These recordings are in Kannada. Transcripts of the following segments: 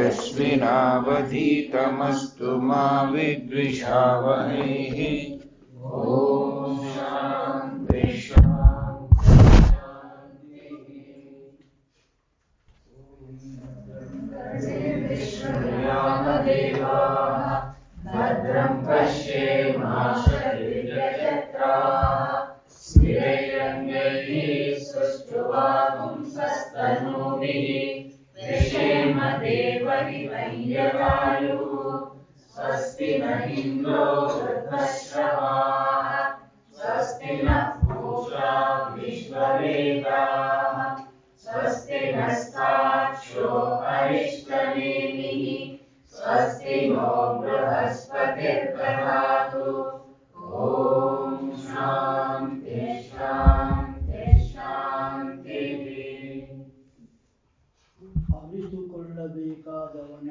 तेजस्विनावधीतमस्तु मा विद्विषावहैः ॐ शान्ति विश्वयामदेवाः भद्रं पश्येमाशतिर्यजत्राः स्थिरैरङ्गैः सुष्ठुवागुंसस्तनूभिः व्यशेम देवहितञ्जवायुः स्वस्ति न इन्द्रो वृद्धश्रवाः स्वस्ति नः पूषा विश्ववेदाः स्वस्ति नस्ताक्षो अरिष्टनेमिः स्वस्ति नो बृहस्पतिर्दधातु ॐ शान्ति शान्ति शान्तिः ಅರಿತುಕೊಳ್ಳಬೇಕಾದವನ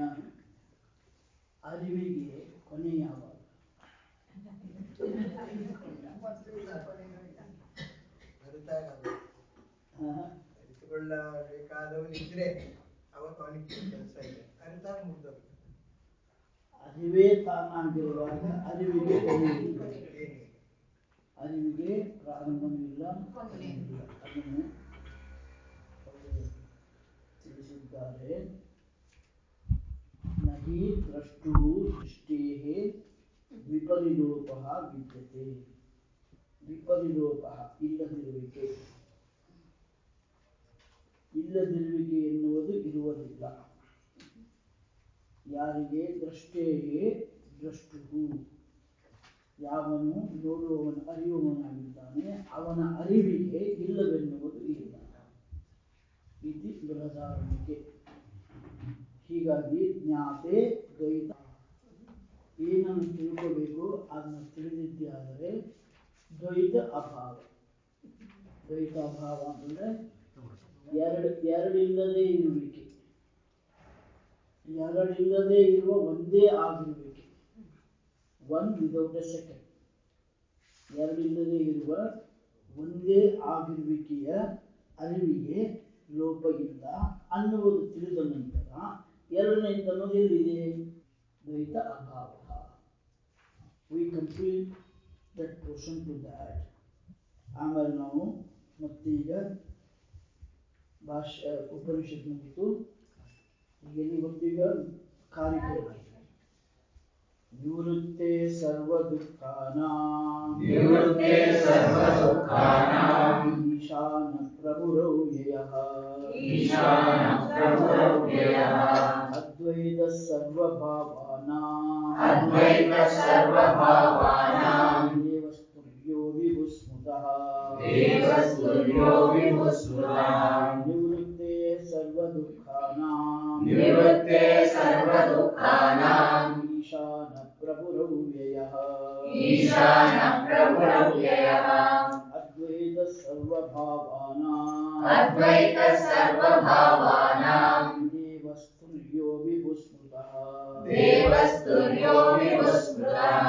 ಅರಿವಿಗೆ ಕೊನೆ ಯಾವಾಗ ಹಾ? ಅರಿತುಕೊಳ್ಳಬೇಕಾದವನಿದ್ರೆ ಅವತ್ತು ಅವನಿಗೆ ಕೆಲಸ ಇದೆ ಅರಿತಾಗ ಮುಗ್ದದ್ದು ಅರಿವೇ ತಾನಾಗಿರುವಾಗ ಅರಿವಿಗೆ ಕೊನೆ ಇಲ್ಲ ಏನಿಲ್ಲ ಅರಿವಿಗೆ ಪ್ರಾರಂಭವೂ ಇಲ್ಲ ಕೊನೆಯೂ ಇಲ್ಲ ಅದನ್ನು ಅವರು ತಿಳಿಸಿದ್ದಾರೆ ನಹಿ ದ್ರಷ್ಟು ದೃಷ್ಟೇ ವಿಪರಿಲೋಪ ವಿದ್ಯತೆ ವಿಪರಿಲೋಪ ಇಲ್ಲದಿರುವಿಕೆ ಇಲ್ಲದಿರುವಿಕೆ ಎನ್ನುವುದು ಇರುವುದಿಲ್ಲ ಯಾರಿಗೆ ದೃಷ್ಟೇ ದ್ರಷ್ಟು ಯಾವನು ನೋಡುವವನು ಅರಿಯುವವನಾಗಿದ್ದಾನೆ ಅವನ ಅರಿವಿಗೆ ಇಲ್ಲವೆನ್ನುವುದು ಇಲ್ಲ ಇತಿ ಬೃಹದಾರಣಿಕೆ ಹೀಗಾಗಿ ಜ್ಞಾತೆ ದ್ವೈತ ಏನನ್ನು ತಿಳ್ಕೋಬೇಕು ಅದನ್ನು ತಿಳಿದಿದ್ದೇ ಆದರೆ ದ್ವೈತ ಅಭಾವ ದ್ವೈತ ಅಭಾವ ಅಂದರೆ ಎರಡು ಎರಡಿಲ್ಲದೆ ಇರುವಿಕೆ ಎರಡಿಲ್ಲದೆ ಇರುವ ಒಂದೇ ಆಗಿರುವಿಕೆ ಒನ್ ವಿದೌಟ್ ಎ ಸೆಕೆಂಡ್ ಎರಡಿಲ್ಲದೆ ಇರುವ ಒಂದೇ ಆಗಿರುವಿಕೆಯ ಅರಿವಿಗೆ ಲೋಪ ಇಲ್ಲ ಅನ್ನುವುದು ತಿಳಿದ ನಂತರ ಎರಡನೇ ಅನ್ನೋದು ಎಲ್ಲಿದೆ ದ್ವೈತ ಅಭಾವ we complete that portion to that ಆಮೇಲೆ ನಾವು ಮತ್ತೀಗ ಭಾಷೆ ಉಪನಿಷತ್ ಮುಗಿತು ಈಗ ಎಲ್ಲಿ ಗೊತ್ತೀಗ ಕಾರಿಕೆ ನಿವೃತ್ತೆ ಸರ್ವ ದುಃಖಾನಾಂ ನಿವೃತ್ತೆ ಸರ್ವದುಃಖಾನಾಂ ಈಶಾನ ಪ್ರಭುರೌ ಯಯಃ ಈಶಾನ ಪ್ರಭುರೌ ಯಯಃ ಅದ್ವೈತ ಸರ್ವಭಾವಾನಾಂ ಅದ್ವೈತ ಸರ್ವಭಾವಾನಾಂ ದೇವಸ್ತುಲ್ಯೋ ವಿಭುಸ್ಮೃತಃ ದೇವಸ್ತುಲ್ಯೋ ವಿಭುಸ್ಮೃತಃ ನಿವೃತ್ತೆ ಸರ್ವದುಃಖಾನಾಂ ನಿವೃತ್ತೆ ಸರ್ವದುಃಖಾನಾಂ ಈಶಾನ ಪ್ರಭುರೌ ಯಯಃ ಈಶಾನ ಪ್ರಭುರೌ ಯಯಃ ಅದ್ವೈತ ಸರ್ವಭಾವಾನಾಂ ಅದ್ವೈತ ಸರ್ವಭಾವಾನಾಂ ದೇವಸ್ತುಲ್ಯೋ ವಿಭುಸ್ಮೃತಃ ದೇವಸ್ತುಲ್ಯೋ ವಿಭುಸ್ಮೃತಃ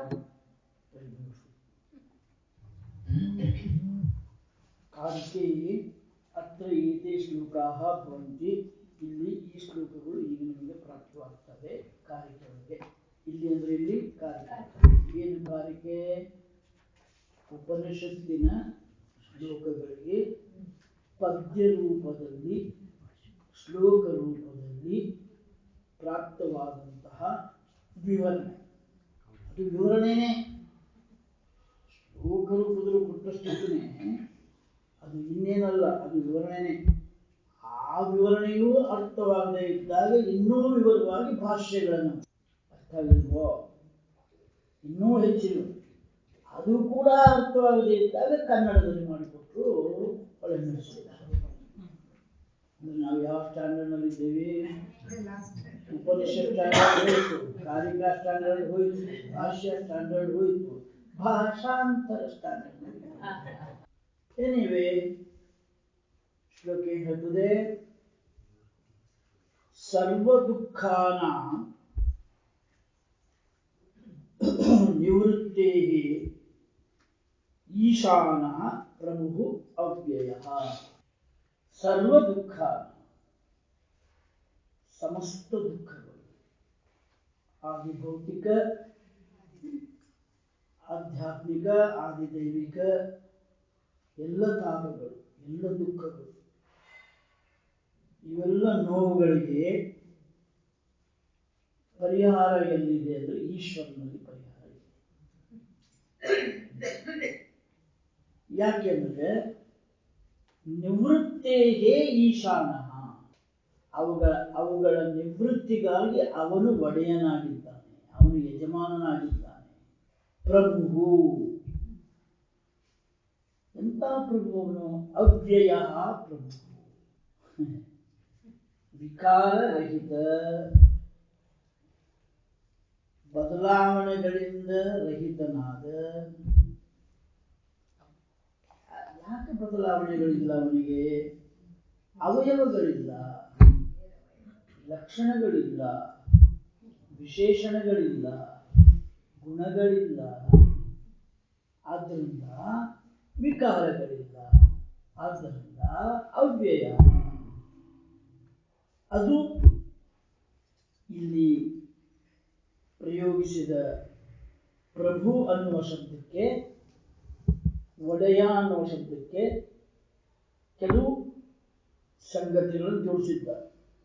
ಕಾರ್ಕೆ ಅತ್ರ ಏತೆ ಶ್ಲೋಕಾಃ ಭವಂತಿ ಇಲ್ಲಿ ಈ ಶ್ಲೋಕಗಳು ಈಗ ನಿಮಗೆ ಪ್ರಾಪ್ತವಾಗ್ತವೆ ಕಾರಿಕೆಗಳಿಗೆ ಇಲ್ಲಿ ಅಂದ್ರೆ ಇಲ್ಲಿ ಕಾರಿಕೆ ಏನು ಕಾರಿಕೆ ಉಪನಿಷತ್ತಿನ ಶ್ಲೋಕಗಳಿಗೆ ಪದ್ಯ ರೂಪದಲ್ಲಿ ಶ್ಲೋಕ ರೂಪದಲ್ಲಿ ಪ್ರಾಪ್ತವಾದಂತಹ ವಿವರಣೆ ಅದು ವಿವರಣೆನೇ ಶ್ಲೋಕ ರೂಪದಲ್ಲಿ ಕೊಟ್ಟಷ್ಟೇ ಅದು ಇನ್ನೇನಲ್ಲ ಅದು ವಿವರಣೆನೇ ಆ ವಿವರಣೆಯೂ ಅರ್ಥವಾಗದೇ ಇದ್ದಾಗ ಇನ್ನೂ ವಿವರವಾಗಿ ಭಾಷ್ಯಗಳನ್ನು ಅರ್ಥ ಆಗಿಲ್ವೋ ಇನ್ನೂ ಹೆಚ್ಚಿನ ಅದು ಕೂಡ ಅರ್ಥವಾಗದೇ ಇದ್ದಾಗ ಕನ್ನಡದಲ್ಲಿ ಮಾಡಿಕೊಟ್ರು ಒಳ್ಳೆ ನಡೆಸಿದ್ದಾರೆ ನಾವು ಯಾವ ಸ್ಟ್ಯಾಂಡರ್ಡ್ನಲ್ಲಿ ಇದ್ದೇವೆ ಉಪನಿಷತ್ ಸ್ಟ್ಯಾಂಡರ್ಡ್ ಹೋಯಿತು ಕಾರಿಕಾ ಸ್ಟ್ಯಾಂಡರ್ಡ್ ಹೋಯಿತು ಭಾಷ್ಯ ಸ್ಟ್ಯಾಂಡರ್ಡ್ ಹೋಯಿತು ಭಾಷಾಂತರ ಸ್ಟ್ಯಾಂಡರ್ಡ್ ಹೋಯಿತು ಎನಿವೆ ಶ್ಲೋಕ ಏನ್ ಹೇಳ್ತದೆ ಸರ್ವ ದುಃಖಾನ ನಿವೃತ್ತೇ ಈಶಾನ ಪ್ರಭು ಅವ್ಯಯ ಸರ್ವ ದುಃಖ ಸಮಸ್ತ ದುಃಖಗಳು ಆದಿಭೌತಿಕ ಆಧ್ಯಾತ್ಮಿಕ ಆದಿದೈವಿಕ ಎಲ್ಲ ತಾಪಗಳು ಎಲ್ಲ ದುಃಖಗಳು ಇವೆಲ್ಲ ನೋವುಗಳಿಗೆ ಪರಿಹಾರ ಎಲ್ಲಿದೆ ಅಂದ್ರೆ ಈಶ್ವರನಲ್ಲಿ ಪರಿಹಾರ ಇದೆ ಯಾಕೆಂದ್ರೆ ನಿವೃತ್ತೇಹೇ ಈಶಾನ ಅವುಗಳ ಅವುಗಳ ನಿವೃತ್ತಿಗಾಗಿ ಅವನು ಒಡೆಯನಾಗಿದ್ದಾನೆ ಅವನು ಯಜಮಾನನಾಗಿದ್ದಾನೆ ಪ್ರಭು ಎಂತ ಪ್ರಭು ಅವನು ಅವ್ಯಯ ಪ್ರಭು ವಿಕಾರರಹಿತ ಬದಲಾವಣೆಗಳಿಂದ ರಹಿತನಾದ ಯಾಕೆ ಬದಲಾವಣೆಗಳಿಲ್ಲ ಅವನಿಗೆ ಅವಯವಗಳಿಲ್ಲ ಲಕ್ಷಣಗಳಿಲ್ಲ ವಿಶೇಷಣಗಳಿಲ್ಲ ಗುಣಗಳಿಲ್ಲ ಆದ್ದರಿಂದ ವಿಕಾರಗಳಿಲ್ಲ ಆದ್ದರಿಂದ ಅವ್ಯಯ ಅದು ಇಲ್ಲಿ ಪ್ರಯೋಗಿಸಿದ ಪ್ರಭು ಅನ್ನುವ ಶಬ್ದಕ್ಕೆ ಒಡೆಯ ಅನ್ನುವ ಶಬ್ದಕ್ಕೆ ಕೆಲವು ಸಂಗತಿಗಳನ್ನು ಜೋಡಿಸಿದ್ದಾರೆ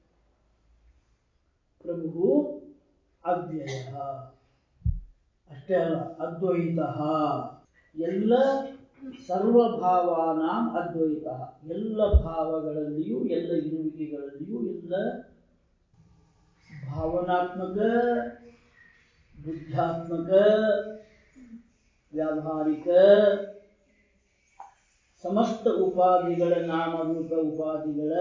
ಪ್ರಭು ಅವ್ಯಯ ಅಷ್ಟೇ ಅಲ್ಲ ಅದ್ವೈತ ಎಲ್ಲ ಸರ್ವಭಾವಾನಾಂ ಅದ್ವೈತ ಎಲ್ಲ ಭಾವಗಳಲ್ಲಿಯೂ ಎಲ್ಲ ಇರುವಿಕೆಗಳಲ್ಲಿಯೂ ಎಲ್ಲ ಭಾವನಾತ್ಮಕ ಬುದ್ಧಾತ್ಮಕ ವ್ಯಾವಹಾರಿಕ ಸಮಸ್ತ ಉಪಾಧಿಗಳ ನಾಮರೂಪ ಉಪಾಧಿಗಳ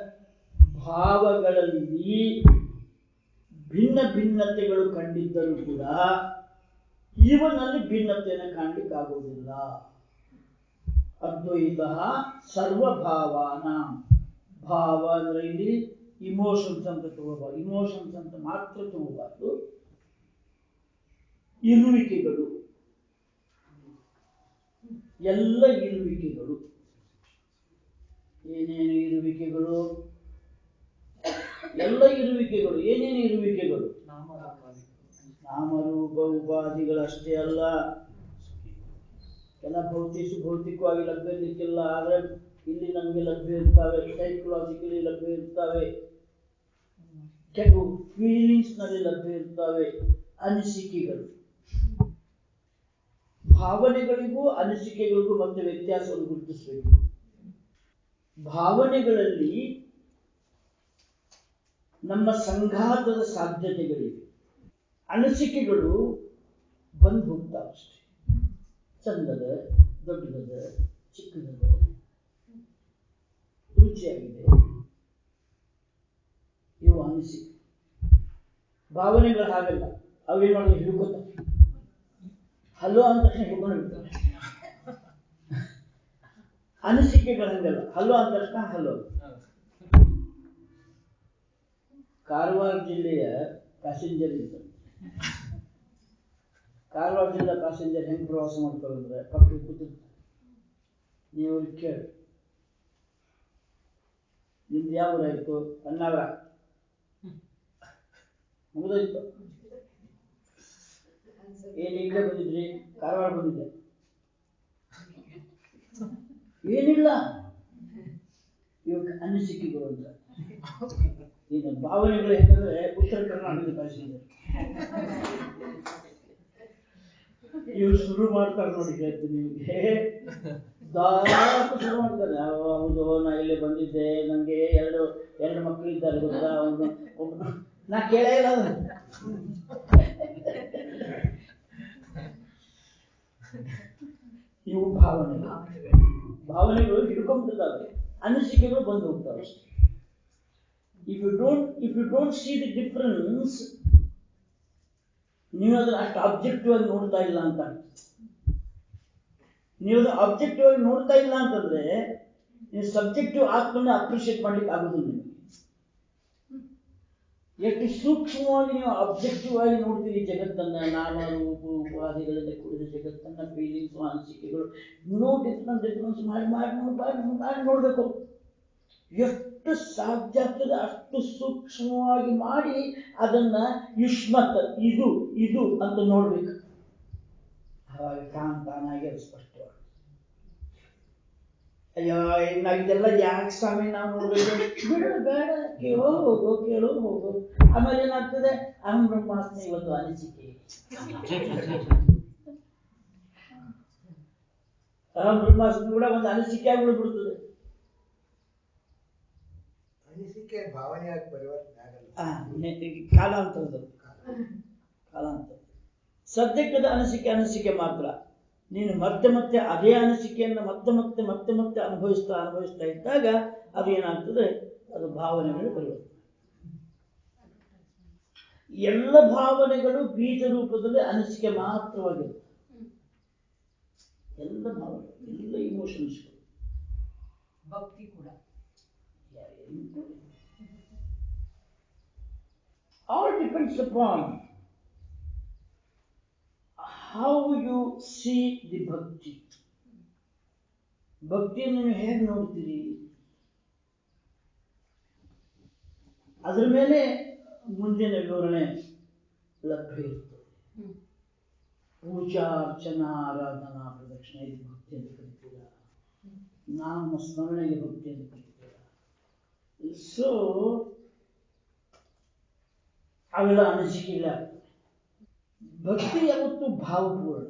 ಭಾವಗಳಲ್ಲಿ ಭಿನ್ನ ಭಿನ್ನತೆಗಳು ಕಂಡಿದ್ದರೂ ಕೂಡ ಇವನಲ್ಲಿ ಭಿನ್ನತೆಯನ್ನು ಕಾಣಲಿಕ್ಕಾಗುವುದಿಲ್ಲ ಅದ್ವೈತ ಸರ್ವಭಾವಾನ ಭಾವ ಅಂದ್ರೆ ಇಲ್ಲಿ ಇಮೋಷನ್ಸ್ ಅಂತ ತಗೋಬಾರ್ದು ಇಮೋಷನ್ಸ್ ಅಂತ ಮಾತ್ರ ತಗೋಬಾರ್ದು ಇರುವಿಕೆಗಳು ಎಲ್ಲ ಇರುವಿಕೆಗಳು ಏನೇನು ಇರುವಿಕೆಗಳು ಎಲ್ಲ ಇರುವಿಕೆಗಳು ಏನೇನು ಇರುವಿಕೆಗಳು ನಾಮರೂಪ ಉಪಾಧಿಗಳಷ್ಟೇ ಅಲ್ಲ ಎಲ್ಲ ಭೌತಿಕ ಭೌತಿಕವಾಗಿ ಲಭ್ಯ ಇರ್ಲಿಕ್ಕಿಲ್ಲ ಆದ್ರೆ ಇಲ್ಲಿ ನಮಗೆ ಲಭ್ಯ ಇರ್ತವೆ ಸೈಕಲಾಜಿಕಲಿ ಲಭ್ಯ ಇರ್ತವೆ ಕೆಲವು ಫೀಲಿಂಗ್ಸ್ ನಲ್ಲಿ ಲಭ್ಯ ಇರ್ತವೆ ಅನಿಸಿಕೆಗಳು ಭಾವನೆಗಳಿಗೂ ಅನಿಸಿಕೆಗಳಿಗೂ ಮತ್ತೆ ವ್ಯತ್ಯಾಸವನ್ನು ಗುರುತಿಸಬೇಕು ಭಾವನೆಗಳಲ್ಲಿ ನಮ್ಮ ಸಂಘಾತದ ಸಾಧ್ಯತೆಗಳಿವೆ ಅನಿಸಿಕೆಗಳು ಬಂದು ಹೋಗ್ತಾವೆ ಅಷ್ಟೇ ಚಂದದ ದೊಡ್ಡದದ ಚಿಕ್ಕದದ ರುಚಿಯಾಗಿದೆ ಇವು ಅನಿಸಿಕೆ ಭಾವನೆಗಳು ಹಾಗಲ್ಲ ಅವೇನ್ ಮಾಡೋದು ಹಿಡ್ಕೋತ ಹಲೋ ಅಂದ ತಕ್ಷಣ ಹಿಡ್ಕೊಂಡು ಬಿಡ್ತಾರೆ ಅನಿಸಿಕೆಗಳು ಹಂಗಲ್ಲ ಹಲೋ ಅಂದ ತಕ್ಷಣ ಹಲೋ ಕಾರವಾರ ಜಿಲ್ಲೆಯ ಪ್ಯಾಸೆಂಜರ್ ಇದ್ದ ಕಾರವಾರ ಜಿಲ್ಲಾ ಪ್ಯಾಸೆಂಜರ್ ಹೆಂಗ್ ಪ್ರವಾಸ ಮಾಡ್ತಾರೆ ಅಂದ್ರೆ ಪಕ್ಕದ ಕೂತಿರ್ತಾರೆ ನೀವು ಅವ್ರಿಗೆ ಕೇಳಿ ನಿಮ್ದು ಯಾವ ಊರಾಯ್ತು ಅನ್ನಾವರ ಮುಗಿದೋಯ್ತು ಏನ್ ಇಲ್ಲೇ ಬಂದಿದ್ರಿ ಕಾರವಾರ ಬಂದಿದ್ದೆ ಏನಿಲ್ಲ ಇವಾಗ ಅನಿಸಿಕೆಗಳು ಅಂತ ಈಗ ಭಾವನೆಗಳು ಹೆಂಗಂದ್ರೆ ಉತ್ತರ ಕರ್ನಾಟಕದ ಪ್ಯಾಸೆಂಜರ್ ಇವ್ರು ಶುರು ಮಾಡ್ತಾರೆ ನೋಡಿ ಹೇಳ್ತೀನಿ ನಿಮಗೆ ದಾಟು ಶುರು ಮಾಡ್ತಾರೆ ಅವ್ ಹೌದು ನಾ ಇಲ್ಲಿ ಬಂದಿದ್ದೆ ನಂಗೆ ಎರಡು ಎರಡು ಮಕ್ಕಳು ಇದ್ದಾರೆ ಗೊತ್ತಾ ಅವನು ಒಬ್ಬನು ನಾ ಕೇಳೇ ಇಲ್ಲ ಅದನ್ನ. ಇವು ಭಾವನೆಗಳು ಭಾವನೆಗಳು ಹಿಡ್ಕೊಂಡ್ಬಿಡ್ತಾವೆ ಅನಿಸಿಕೆಗಳು ಬಂದು ಹೋಗ್ತಾವೆ ಅಷ್ಟೇ if you don't if you don't see the difference ನೀವು ಅದನ್ನ ಅಷ್ಟು ಆಬ್ಜೆಕ್ಟಿವ್ ಆಗಿ ನೋಡ್ತಾ ಇಲ್ಲ ಅಂತ ನೀವು ಅದನ್ನ ಆಬ್ಜೆಕ್ಟಿವ್ ಆಗಿ ನೋಡ್ತಾ ಇಲ್ಲ ಅಂತಂದ್ರೆ ನೀವು ಸಬ್ಜೆಕ್ಟಿವ್ ಆತ್ಮನ್ನ ಅಪ್ರಿಷಿಯೇಟ್ ಮಾಡ್ಲಿಕ್ಕೆ ಆಗುದಿಲ್ಲ ನಿಮಗೆ ಎಷ್ಟು ಸೂಕ್ಷ್ಮವಾಗಿ ನೀವು ಅಬ್ಜೆಕ್ಟಿವ್ ಆಗಿ ನೋಡ್ತೀರಿ ಜಗತ್ತನ್ನ ನಾಮ ರೂಪ ಉಪಾಧಿಗಳಿಂದ ಕೂಡಿದ ಜಗತ್ತನ್ನ ಫೀಲಿಂಗ್ಸ್ ಅನಿಸಿಕೆಗಳು ನೋ ಡಿಫ್ರೆನ್ಸ್ ಡಿಫ್ರೆನ್ಸ್ ಮಾಡಿ ಮಾಡಿ ನೋಡಿ ಮಾಡಿ ಮಾಡಿ ನೋಡ್ಬೇಕು ಎಷ್ಟು ಎಷ್ಟು ಸಾಧ್ಯ ಆಗ್ತದೆ ಅಷ್ಟು ಸೂಕ್ಷ್ಮವಾಗಿ ಮಾಡಿ ಅದನ್ನ ಯುಷ್ಮತ್ ಇದು ಇದು ಅಂತ ನೋಡ್ಬೇಕು ಅವಾಗ ತಾನ್ ತಾನಾಗಿ ಅದು ಸ್ಪಷ್ಟವಾಗಿ ಅಯ್ಯೋ ನಾವು ಇದೆಲ್ಲ ಯಾಕೆ ಸ್ವಾಮಿ ನಾವು ನೋಡ್ಬೇಕು ಬಿಡು ಬೇಡ ಕೇಳೋ ಹೋಗು ಕೇಳೋ ಹೋಗು ಆಮೇಲೆ ಏನಾಗ್ತದೆ ಅಹಂ ಬ್ರಹ್ಮಾಸ್ಮಿ ಇವತ್ತು ಅನಿಸಿಕೆ ಅಹಂ ಬ್ರಹ್ಮಾಸ್ಮಿ ಕೂಡ ಒಂದು ಅನಿಸಿಕೆ ಆಗ್ಬಿಡ್ಬಿಡ್ತದೆ ಅನಿಸಿಕೆ ಭಾವನೆಯಾಗಿ ಪರಿವರ್ತನೆ ಆಗಲ್ಲ ಆ, ನೆ- ಕಾಲಾಂತರದ ಕಾಲಾಂತರ ಸದ್ಯಕ್ಕದ ಅನಿಸಿಕೆ ಅನಿಸಿಕೆ ಮಾತ್ರ ನೀನು ಮತ್ತೆ ಮತ್ತೆ ಅದೇ ಅನಿಸಿಕೆಯನ್ನು ಮತ್ತೆ ಮತ್ತೆ ಮತ್ತೆ ಮತ್ತೆ ಅನುಭವಿಸ್ತಾ ಅನುಭವಿಸ್ತಾ ಇದ್ದಾಗ ಅದು ಏನಾಗ್ತದೆ ಅದು ಭಾವನೆಗಳು ಪರಿವರ್ತನೆ ಎಲ್ಲ ಭಾವನೆಗಳು ಬೀಜ ರೂಪದಲ್ಲಿ ಅನಿಸಿಕೆ ಮಾತ್ರವಾಗಿರುತ್ತೆ ಎಲ್ಲ ಭಾವನೆಗಳು ಎಲ್ಲ ಇಮೋಷನ್ಸ್ಗಳು ಭಕ್ತಿ ಕೂಡ all depends upon how you see the bhakti. ಭಕ್ತಿಯನ್ನು ನೀವು ಹೇಗೆ ನೋಡ್ತೀರಿ ಅದ್ರ ಮೇಲೆ ಮುಂದಿನ ವಿವರಣೆ ಲಭ್ಯ ಇರ್ತದೆ ಪೂಜಾ ಅರ್ಚನಾ ಆರಾಧನಾ ಪ್ರದಕ್ಷಿಣೆ ಇದು ಭಕ್ತಿ ಅಂತ ಕರಿತೀರ ನಾಮ ಸ್ಮರಣೆಗೆ ಭಕ್ತಿ ಅಂತ ಕರಿತೀರ ಸೊ ಅವೆಲ್ಲ ಅನಿಸಿಕಿಲ್ಲ ಭಕ್ತಿ ಯಾವತ್ತು ಭಾವಪೂರ್ಣ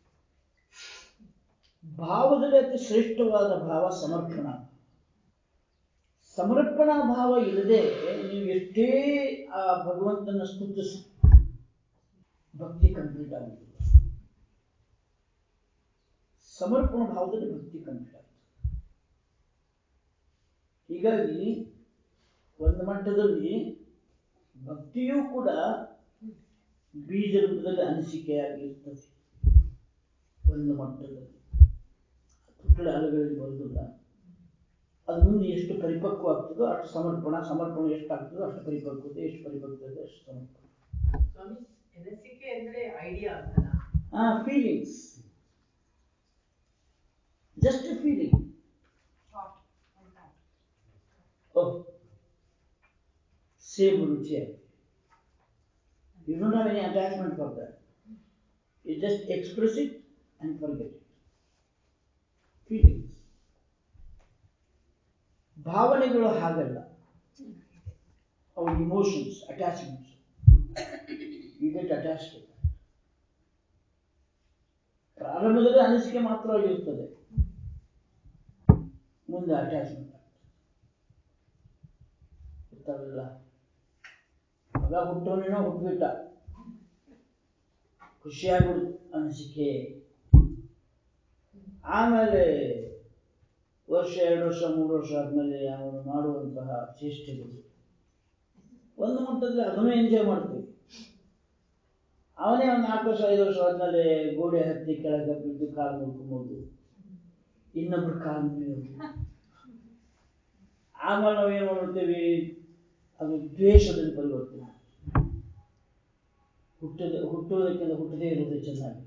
ಭಾವದಲ್ಲಿ ಅತಿ ಶ್ರೇಷ್ಠವಾದ ಭಾವ ಸಮರ್ಪಣಾ ಸಮರ್ಪಣಾ ಭಾವ ಇಲ್ಲದೆ ನೀವು ಎಷ್ಟೇ ಆ ಭಗವಂತನ ಸ್ತುತಿಸಿ ಭಕ್ತಿ ಕಂಪ್ಲೀಟ್ ಆಗುತ್ತಿಲ್ಲ ಸಮರ್ಪಣಾ ಭಾವದಲ್ಲಿ ಭಕ್ತಿ ಕಂಪ್ಲೀಟ್ ಆಗುತ್ತೆ ಹೀಗಾಗಿ ಒಂದು ಮಟ್ಟದಲ್ಲಿ ಭಕ್ತಿಯೂ ಕೂಡ ಬೀಜ ರೂಪದಲ್ಲಿ ಅನಿಸಿಕೆಯಾಗಿರ್ತದೆ ಒಂದು ಮಟ್ಟದಲ್ಲಿ ಪುಟ್ಟಳ ಅಲೆಗಳಲ್ಲಿ ಬರುವುದಿಲ್ಲ ಅದು ಮುಂದೆ ಎಷ್ಟು ಪರಿಪಕ್ವ ಆಗ್ತದೋ ಅಷ್ಟು ಸಮರ್ಪಣ ಸಮರ್ಪಣೆ ಎಷ್ಟು ಆಗ್ತದೋ ಅಷ್ಟು ಪರಿಪಕ್ವತೆ ಎಷ್ಟು ಪರಿಪಕ್ವತೆ ಅಷ್ಟು ಸಮರ್ಪಣೆ ಸ್ವಾಮಿ ಅನಿಸಿಕೆ ಅಂದ್ರೆ ಐಡಿಯಾ ಅಂತನಾ ಆ feelings just feeling oh same ರುಚಿಯಾಗಿ You don't have any attachment for that. You just express it and forget it. Feelings. ಭಾವನೆಗಳು ಹಾಗಲ್ಲ ಅವು emotions attachments you get attach ಪ್ರಾರಂಭದಲ್ಲಿ ಅನಿಸಿಕೆ ಮಾತ್ರವಾಗಿರುತ್ತದೆ ಮುಂದೆ ಅಟ್ಯಾಚ್ಮೆಂಟ್ ಗೊತ್ತಾಗಲ್ಲ ಮಗ ಹುಟ್ಟೋನೇನೋ ಹುಟ್ಟುಬಿಟ್ಟ ಖುಷಿಯಾಗ್ಬಿಡ್ತು ಅನಿಸಿಕೆ ಆಮೇಲೆ ವರ್ಷ ಎರಡು ವರ್ಷ ಮೂರು ವರ್ಷ ಆದ್ಮೇಲೆ ಅವನು ಮಾಡುವಂತಹ ಚೇಷ್ಟೆಗಳು ಒಂದು ಮಟ್ಟದಲ್ಲಿ ಅದನ್ನು ಎಂಜಾಯ್ ಮಾಡ್ತೀವಿ ಅವನೇ ಒಂದು ನಾಲ್ಕು ವರ್ಷ ಐದು ವರ್ಷ ಆದ್ಮೇಲೆ ಗೋಡೆ ಹತ್ತಿ ಕೆಳಗೆ ಬಿದ್ದು ಕಾಲು ಮುರ್ಕೊಂಬೋದು ಇನ್ನೊಬ್ರು ಕಾಲು ಮುರಿಯೋದು ಆಮೇಲೆ ನಾವು ಏನು ಮಾಡ್ತೀವಿ ಅದು ದ್ವೇಷದಲ್ಲಿ ಪರಿವರ್ತನೆ ಹುಟ್ಟದ ಹುಟ್ಟುವುದಕ್ಕಿಂತ ಹುಟ್ಟದೇ ಇರುವುದೇ ಚೆನ್ನಾಗಿ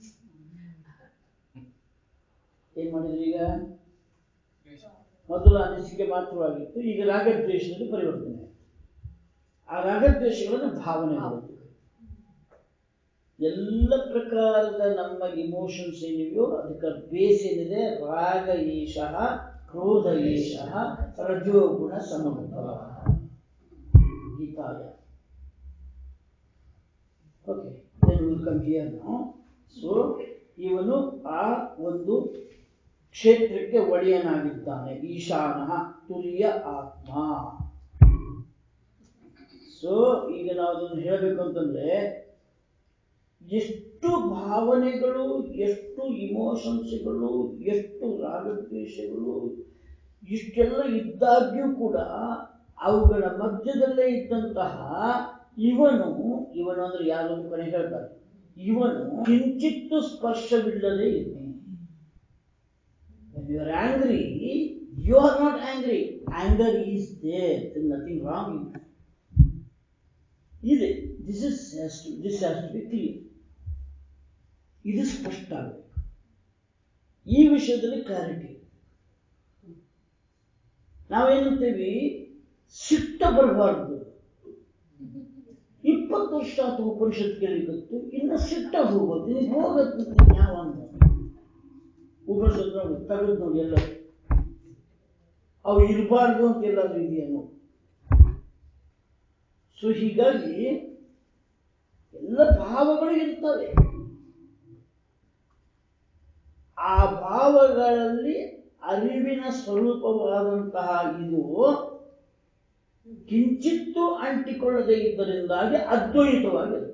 ಏನ್ ಮಾಡಿದ್ರಿ ಈಗ ಮೊದಲು ಅನಿಸಿಕೆ ಮಾತ್ರವಾಗಿತ್ತು ಈಗ ರಾಗದ್ವೇಷದಲ್ಲಿ ಪರಿವರ್ತನೆ ಆಯಿತು ಆ ರಾಗದ್ವೇಷಗಳನ್ನು ಭಾವನೆಗಳು ಅಂತ ಕರೀತಾರೆ. ಎಲ್ಲ ಪ್ರಕಾರದ ನಮ್ಮ ಇಮೋಷನ್ಸ್ ಏನಿವೆಯೋ ಅದಕ್ಕೆ ಬೇಸ್ ಏನಿದೆ ರಾಗ ಈಶಃ ಕ್ರೋಧ ಈಶಃ ರಜೋಗುಣ ಸಮಭವ ಗೀತಾಯ okay then will come here now so ಇವನು ಆ ಒಂದು ಕ್ಷೇತ್ರಕ್ಕೆ ಒಡೆಯನಾಗಿದ್ದಾನೆ ಈಶಾನ ತುರಿಯ ಆತ್ಮ ಸೊ ಈಗ ನಾವು ಅದನ್ನು ಹೇಳಬೇಕು ಅಂತಂದ್ರೆ ಎಷ್ಟು ಭಾವನೆಗಳು ಎಷ್ಟು ಇಮೋಷನ್ಸ್ಗಳು ಎಷ್ಟು ರಾಗದ್ವೇಷಗಳು ಇಷ್ಟೆಲ್ಲ ಇದ್ದಾಗ್ಯೂ ಕೂಡ ಅವುಗಳ ಮಧ್ಯದಲ್ಲೇ ಇದ್ದಂತಹ ಇವನು ಇವನು ಅಂದ್ರೆ ಯಾರು ಕೊನೆ ಹೇಳ್ತಾರೆ ಇವನು ಕಿಂಚಿತ್ತು ಸ್ಪರ್ಶವಿಲ್ಲದೆ ಇದ್ದಾನೆ When you are angry, you are not angry. Anger is there. There is nothing wrong in it. ಇದೆ this is has to this has to be clear ಇದು ಸ್ಪಷ್ಟ ಆಗಬೇಕು ಈ ವಿಷಯದಲ್ಲಿ ಕ್ಲಾರಿಟಿ ನಾವೇನಂತೀವಿ ಸಿಟ್ಟ ಬರಬಾರ್ದು ಇಪ್ಪತ್ತು ವರ್ಷ ಆತು ಉಪನಿಷತ್ ಕೇಳಿಕತ್ತು ಇನ್ನು ಸಿಟ್ಟ ಹೋಗೋದು ನಿನಗೆ ಹೋಗತ್ತೆ ಯಾವ ಉಪನಿಷತ್ ನೋಡಿ ತೆಗೆದು ನೋಡಿ ಎಲ್ಲ ಅವು ಇರಬಾರ್ದು ಅಂತ ಎಲ್ಲಾದ್ರೂ ಇದೆಯೇನು ಸೊ ಹೀಗಾಗಿ ಎಲ್ಲ ಭಾವಗಳು ಇರ್ತವೆ ಆ ಭಾವಗಳಲ್ಲಿ ಅರಿವಿನ ಸ್ವರೂಪವಾದಂತಹ ಇದು ಕಿಂಚಿತ್ತೂ ಅಂಟಿಕೊಳ್ಳದೆ ಇದ್ದರಿಂದಾಗಿ ಅದ್ವೈತವಾಗಿರುತ್ತೆ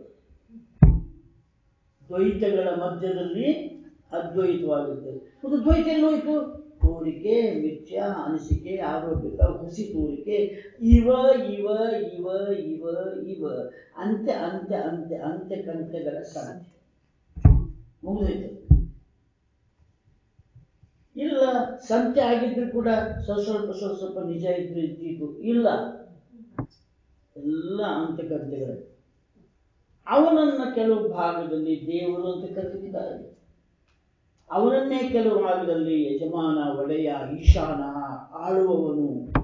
ದ್ವೈತಗಳ ಮಧ್ಯದಲ್ಲಿ ಅದ್ವೈತವಾಗುತ್ತೆ ಮತ್ತು ದ್ವೈತ ಎಲ್ಲೋಯ್ತು ತೋರಿಕೆ ಮಿಥ್ಯ ಅನಿಸಿಕೆ ಆರೋಪಿತ ಹುಸಿ ತೋರಿಕೆ ಇವ ಇವ ಇವ ಇವ ಇವ ಅಂತ್ಯ ಅಂತ್ಯ ಅಂತ್ಯ ಅಂತ್ಯ ಕಂತ್ಯಗಳ ಸಂಖ್ಯೆ ಮುಗಿದೋಯ್ತು ಇಲ್ಲ ಸಂತೆ ಆಗಿದ್ರು ಕೂಡ ಸ್ವಲ್ಪ ಸ್ವಲ್ಪ ಸ್ವಲ್ಪ ಸ್ವಲ್ಪ ನಿಜ ಇದ್ರು ಇದ್ದಿತ್ತು ಇಲ್ಲ ಎಲ್ಲ ಅಂತಕಂತೆಗಳೇ ಅವನನ್ನ ಕೆಲವು ಭಾಗದಲ್ಲಿ ದೇವರು ಅಂತ ಕರೆದಿದ್ದಾರೆ ಅವನನ್ನೇ ಕೆಲವು ಭಾಗದಲ್ಲಿ ಯಜಮಾನ ಒಡೆಯ ಈಶಾನ ಆಳುವವನು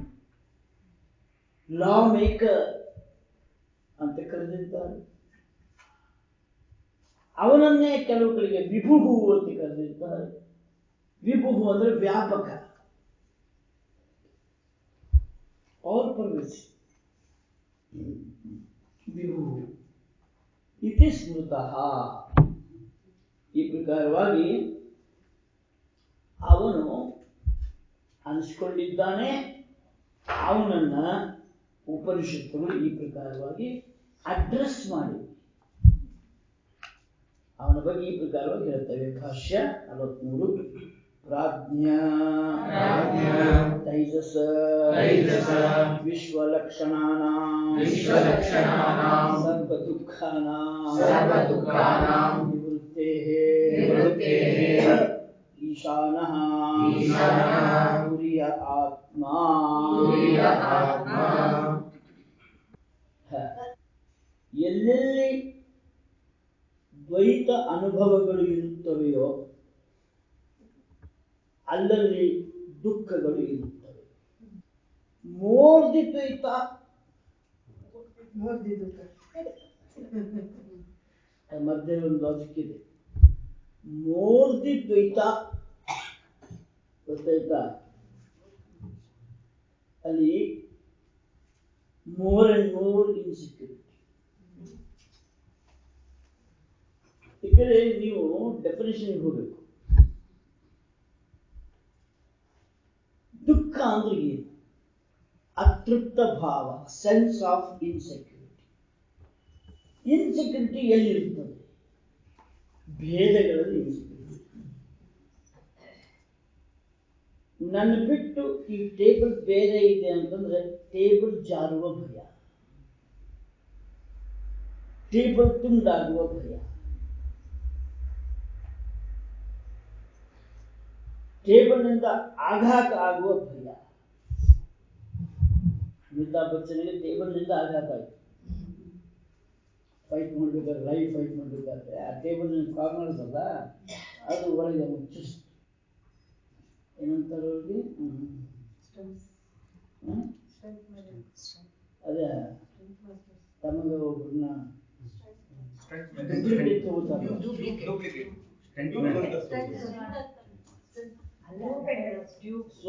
ಲಾ ಮೇಕರ್ ಅಂತ ಕರೆದಿದ್ದಾರೆ ಅವನನ್ನೇ ಕೆಲವು ಕಡೆಗೆ ವಿಭುಹು ಅಂತ ಕರೆದಿದ್ದಾರೆ ವಿಭುಹು ಅಂದ್ರೆ ವ್ಯಾಪಕ ಆಲ್ ಪರ್ವೇಸ್ ವಿಭುಹು ಇತಿ ಸ್ಮೃತಃ ಈ ಪ್ರಕಾರವಾಗಿ ಅವನು ಅನಿಸ್ಕೊಂಡಿದ್ದಾನೆ ಅವನನ್ನ ಉಪನಿಷತ್ತುಗಳು ಈ ಪ್ರಕಾರವಾಗಿ ಅಡ್ರೆಸ್ ಮಾಡಿ ಅವನ ಬಗ್ಗೆ ಈ ಪ್ರಕಾರವಾಗಿ ಹೇಳ್ತೇವೆ ಭಾಷ್ಯ ನಲವತ್ಮೂರು ಪ್ರಾಜ್ಞಾ ಪ್ರಾಜ್ಞಾ ತೈಜಸ ತೈಜಸ ವಿಶ್ವಲಕ್ಷಣಾನಾಂ ವಿಶ್ವಲಕ್ಷಣಾನಾಂ ಸರ್ವದುಃಖಾನಾಂ ಸರ್ವದುಃಖಾನಾಂ ನಿವೃತ್ತೇಃ ನಿವೃತ್ತೇಃ ಈಶಾನಃ ಈಶಾನಃ ತುರಿಯ ಆತ್ಮಾ ತುರಿಯ ಆತ್ಮ ಹ. ಎಲ್ಲೆಲ್ಲಿ ದ್ವೈತ ಅನುಭವಗಳು ಇರುತ್ತವೆಯೋ ಅಲ್ಲಲ್ಲಿ ದುಃಖಗಳು ಇರುತ್ತವೆ ಮೋರ್ ದಿ ದ್ವೈತ ಅದ್ರ ಮಧ್ಯೆ ಒಂದು ಲಾಜಿಕ್ ಇದೆ ಮೋರ್ ದಿ ದ್ವೈತ ಗೊತ್ತಾಯ್ತಾ ಅಲ್ಲಿ ಮೋರ್ ಅಂಡ್ ಮೋರ್ ಇನ್ಸೆಕ್ಯೂರಿಟಿ ಈ ಕಡೆ ನೀವು ಡೆಫಿನೇಷನ್ ಹೋಗಬೇಕು ದುಃಖ ಅಂದ್ರೆ ಏನು ಅತೃಪ್ತ ಭಾವ ಸೆನ್ಸ್ ಆಫ್ ಇನ್ಸೆಕ್ಯೂರಿಟಿ ಇನ್ಸೆಕ್ಯೂರಿಟಿ ಎಲ್ಲಿರುತ್ತದೆ ಭೇದಗಳಲ್ಲಿ ಇನ್ಸೆಕ್ಯೂರಿಟಿ ನನ್ನ ಬಿಟ್ಟು ಈ ಟೇಬಲ್ ಬೇರೆ ಇದೆ ಅಂತಂದ್ರೆ ಟೇಬಲ್ ಜಾರುವ ಭಯ ಟೇಬಲ್ ತುಂಡಾಗುವ ಭಯ ಟೇಬಲ್ನಿಂದ ಆಘಾತ ಆಗುವ ಭಯ ಅಮಿತಾಬ್ ಬಚ್ಚನ್ಗೆ ಟೇಬಲ್ನಿಂದ ಆಘಾತ ಆಯಿತು ಫೈಟ್ ಮಾಡ್ಬೇಕಾದ್ರೆ ಲೈವ್ ಫೈಟ್ ಮಾಡ್ಬೇಕಾದ್ರೆ ಆ ಟೇಬಲ್ ಕಾರ್ನರ್ಸ್ ಅಲ್ಲ ಅದು ಒಳಗೆ ಚುಸ್ ಏನಂತಾರೆ ಅವ್ರಿಗೆ ಹ್ಮ್. ಹ್ಮ್? ಅದೇ ತಮಗೆ ಒಬ್ಬರನ್ನ ಡುಪ್ಲಿಕೇಟ್ ತಗೋತಾರೆ ಸೊ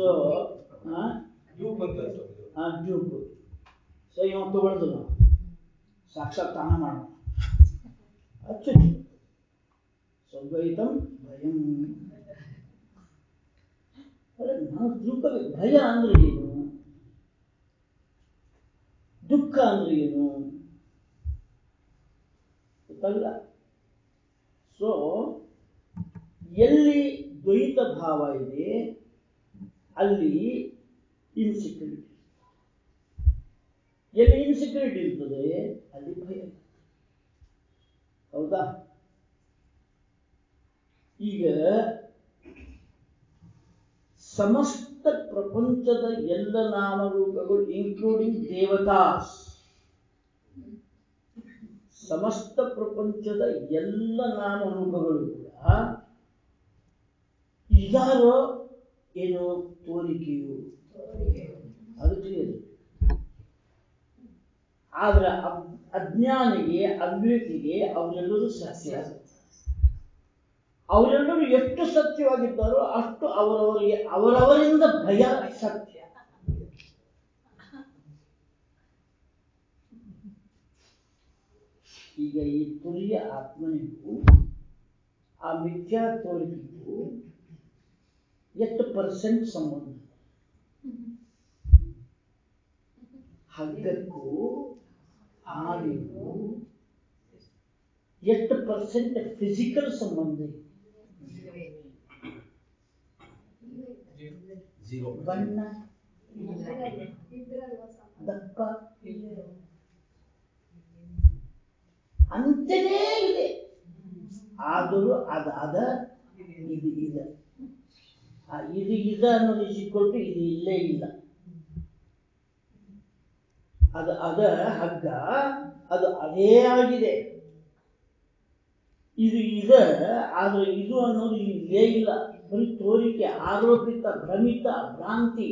ಆ ಡ್ಯೂಪ್ ಸೊ ಇವ ತಗೊಳ್ದು ನಾವು ಸಾಕ್ಷಾತ್ ತಾನ ಮಾಡೋಣ ಅಚ್ಚು ಸ್ವದ್ವೈತಂ ಭಯಂ ಅಲ್ಲ ನಾವು ತಿಳ್ಕೋಬೇಕು ಭಯ ಅಂದ್ರೆ ಏನು ದುಃಖ ಅಂದ್ರೆ ಏನು ಗೊತ್ತಲ್ಲ ಸೊ ಎಲ್ಲಿ ದ್ವೈತ ಭಾವ ಇದೆ ಅಲ್ಲಿ ಇನ್ಸೆಕ್ಯೂರಿಟಿ ಎಲ್ಲಿ ಇನ್ಸೆಕ್ಯೂರಿಟಿ ಇರ್ತದೆ ಅಲ್ಲಿ ಭಯ ಹೌದಾ ಈಗ ಸಮಸ್ತ ಪ್ರಪಂಚದ ಎಲ್ಲ ನಾಮರೂಪಗಳು ಇನ್ಕ್ಲೂಡಿಂಗ್ ದೇವತಾಸ್ ಸಮಸ್ತ ಪ್ರಪಂಚದ ಎಲ್ಲ ನಾಮರೂಪಗಳು ಕೂಡ ಇದಾರೋ ಏನೋ ತೋರಿಕೆಯು ಅದು ಕ್ಲಿಯರ್ ಆದ್ರೆ ಅಬ್- ಅಜ್ಞಾನಿಗೆ ಅದ್ವೈತಿಗೆ ಅವರೆಲ್ಲರೂ ಸತ್ಯ ಅವರೆಲ್ಲರೂ ಎಷ್ಟು ಸತ್ಯವಾಗಿದ್ದಾರೋ ಅಷ್ಟು ಅವರವರಿಗೆ ಅವರವರಿಂದ ಭಯ ಸತ್ಯ ಈಗ ಈ ತುರಿಯ ಆತ್ಮನಿಗೂ ಆ ಮಿಥ್ಯಾ ತೋರಿಕೆಗೂ ಎಷ್ಟು ಪರ್ಸೆಂಟ್ ಸಂಬಂಧ ಹಗ್ಗಕ್ಕೂ ಹಾವಿಗೂ ಎಷ್ಟು ಪರ್ಸೆಂಟ್ ಫಿಸಿಕಲ್ ಸಂಬಂಧ ಇದೆ ಜೀರೋ ಬಣ್ಣ ದಪ್ಪ ಅಂತೆಯೇ ಇದೆ ಆದರೂ ಅದ ಅದ ಇದು ಇದ ಆ ಇದು ಇದ ಅನ್ನೋದು ಇಸಿಕೊಟ್ಟು ಇದು ಇಲ್ಲೇ ಇಲ್ಲ ಅದು ಅದ ಹಗ್ಗ ಅದು ಅದೇ ಆಗಿದೆ ಇದು ಇದ ಆದ್ರೆ ಇದು ಅನ್ನೋದು ಇಲ್ಲೇ ಇಲ್ಲ ಬರೀ ತೋರಿಕೆ ಆರೋಪಿತ ಭ್ರಮಿತ ಭ್ರಾಂತಿ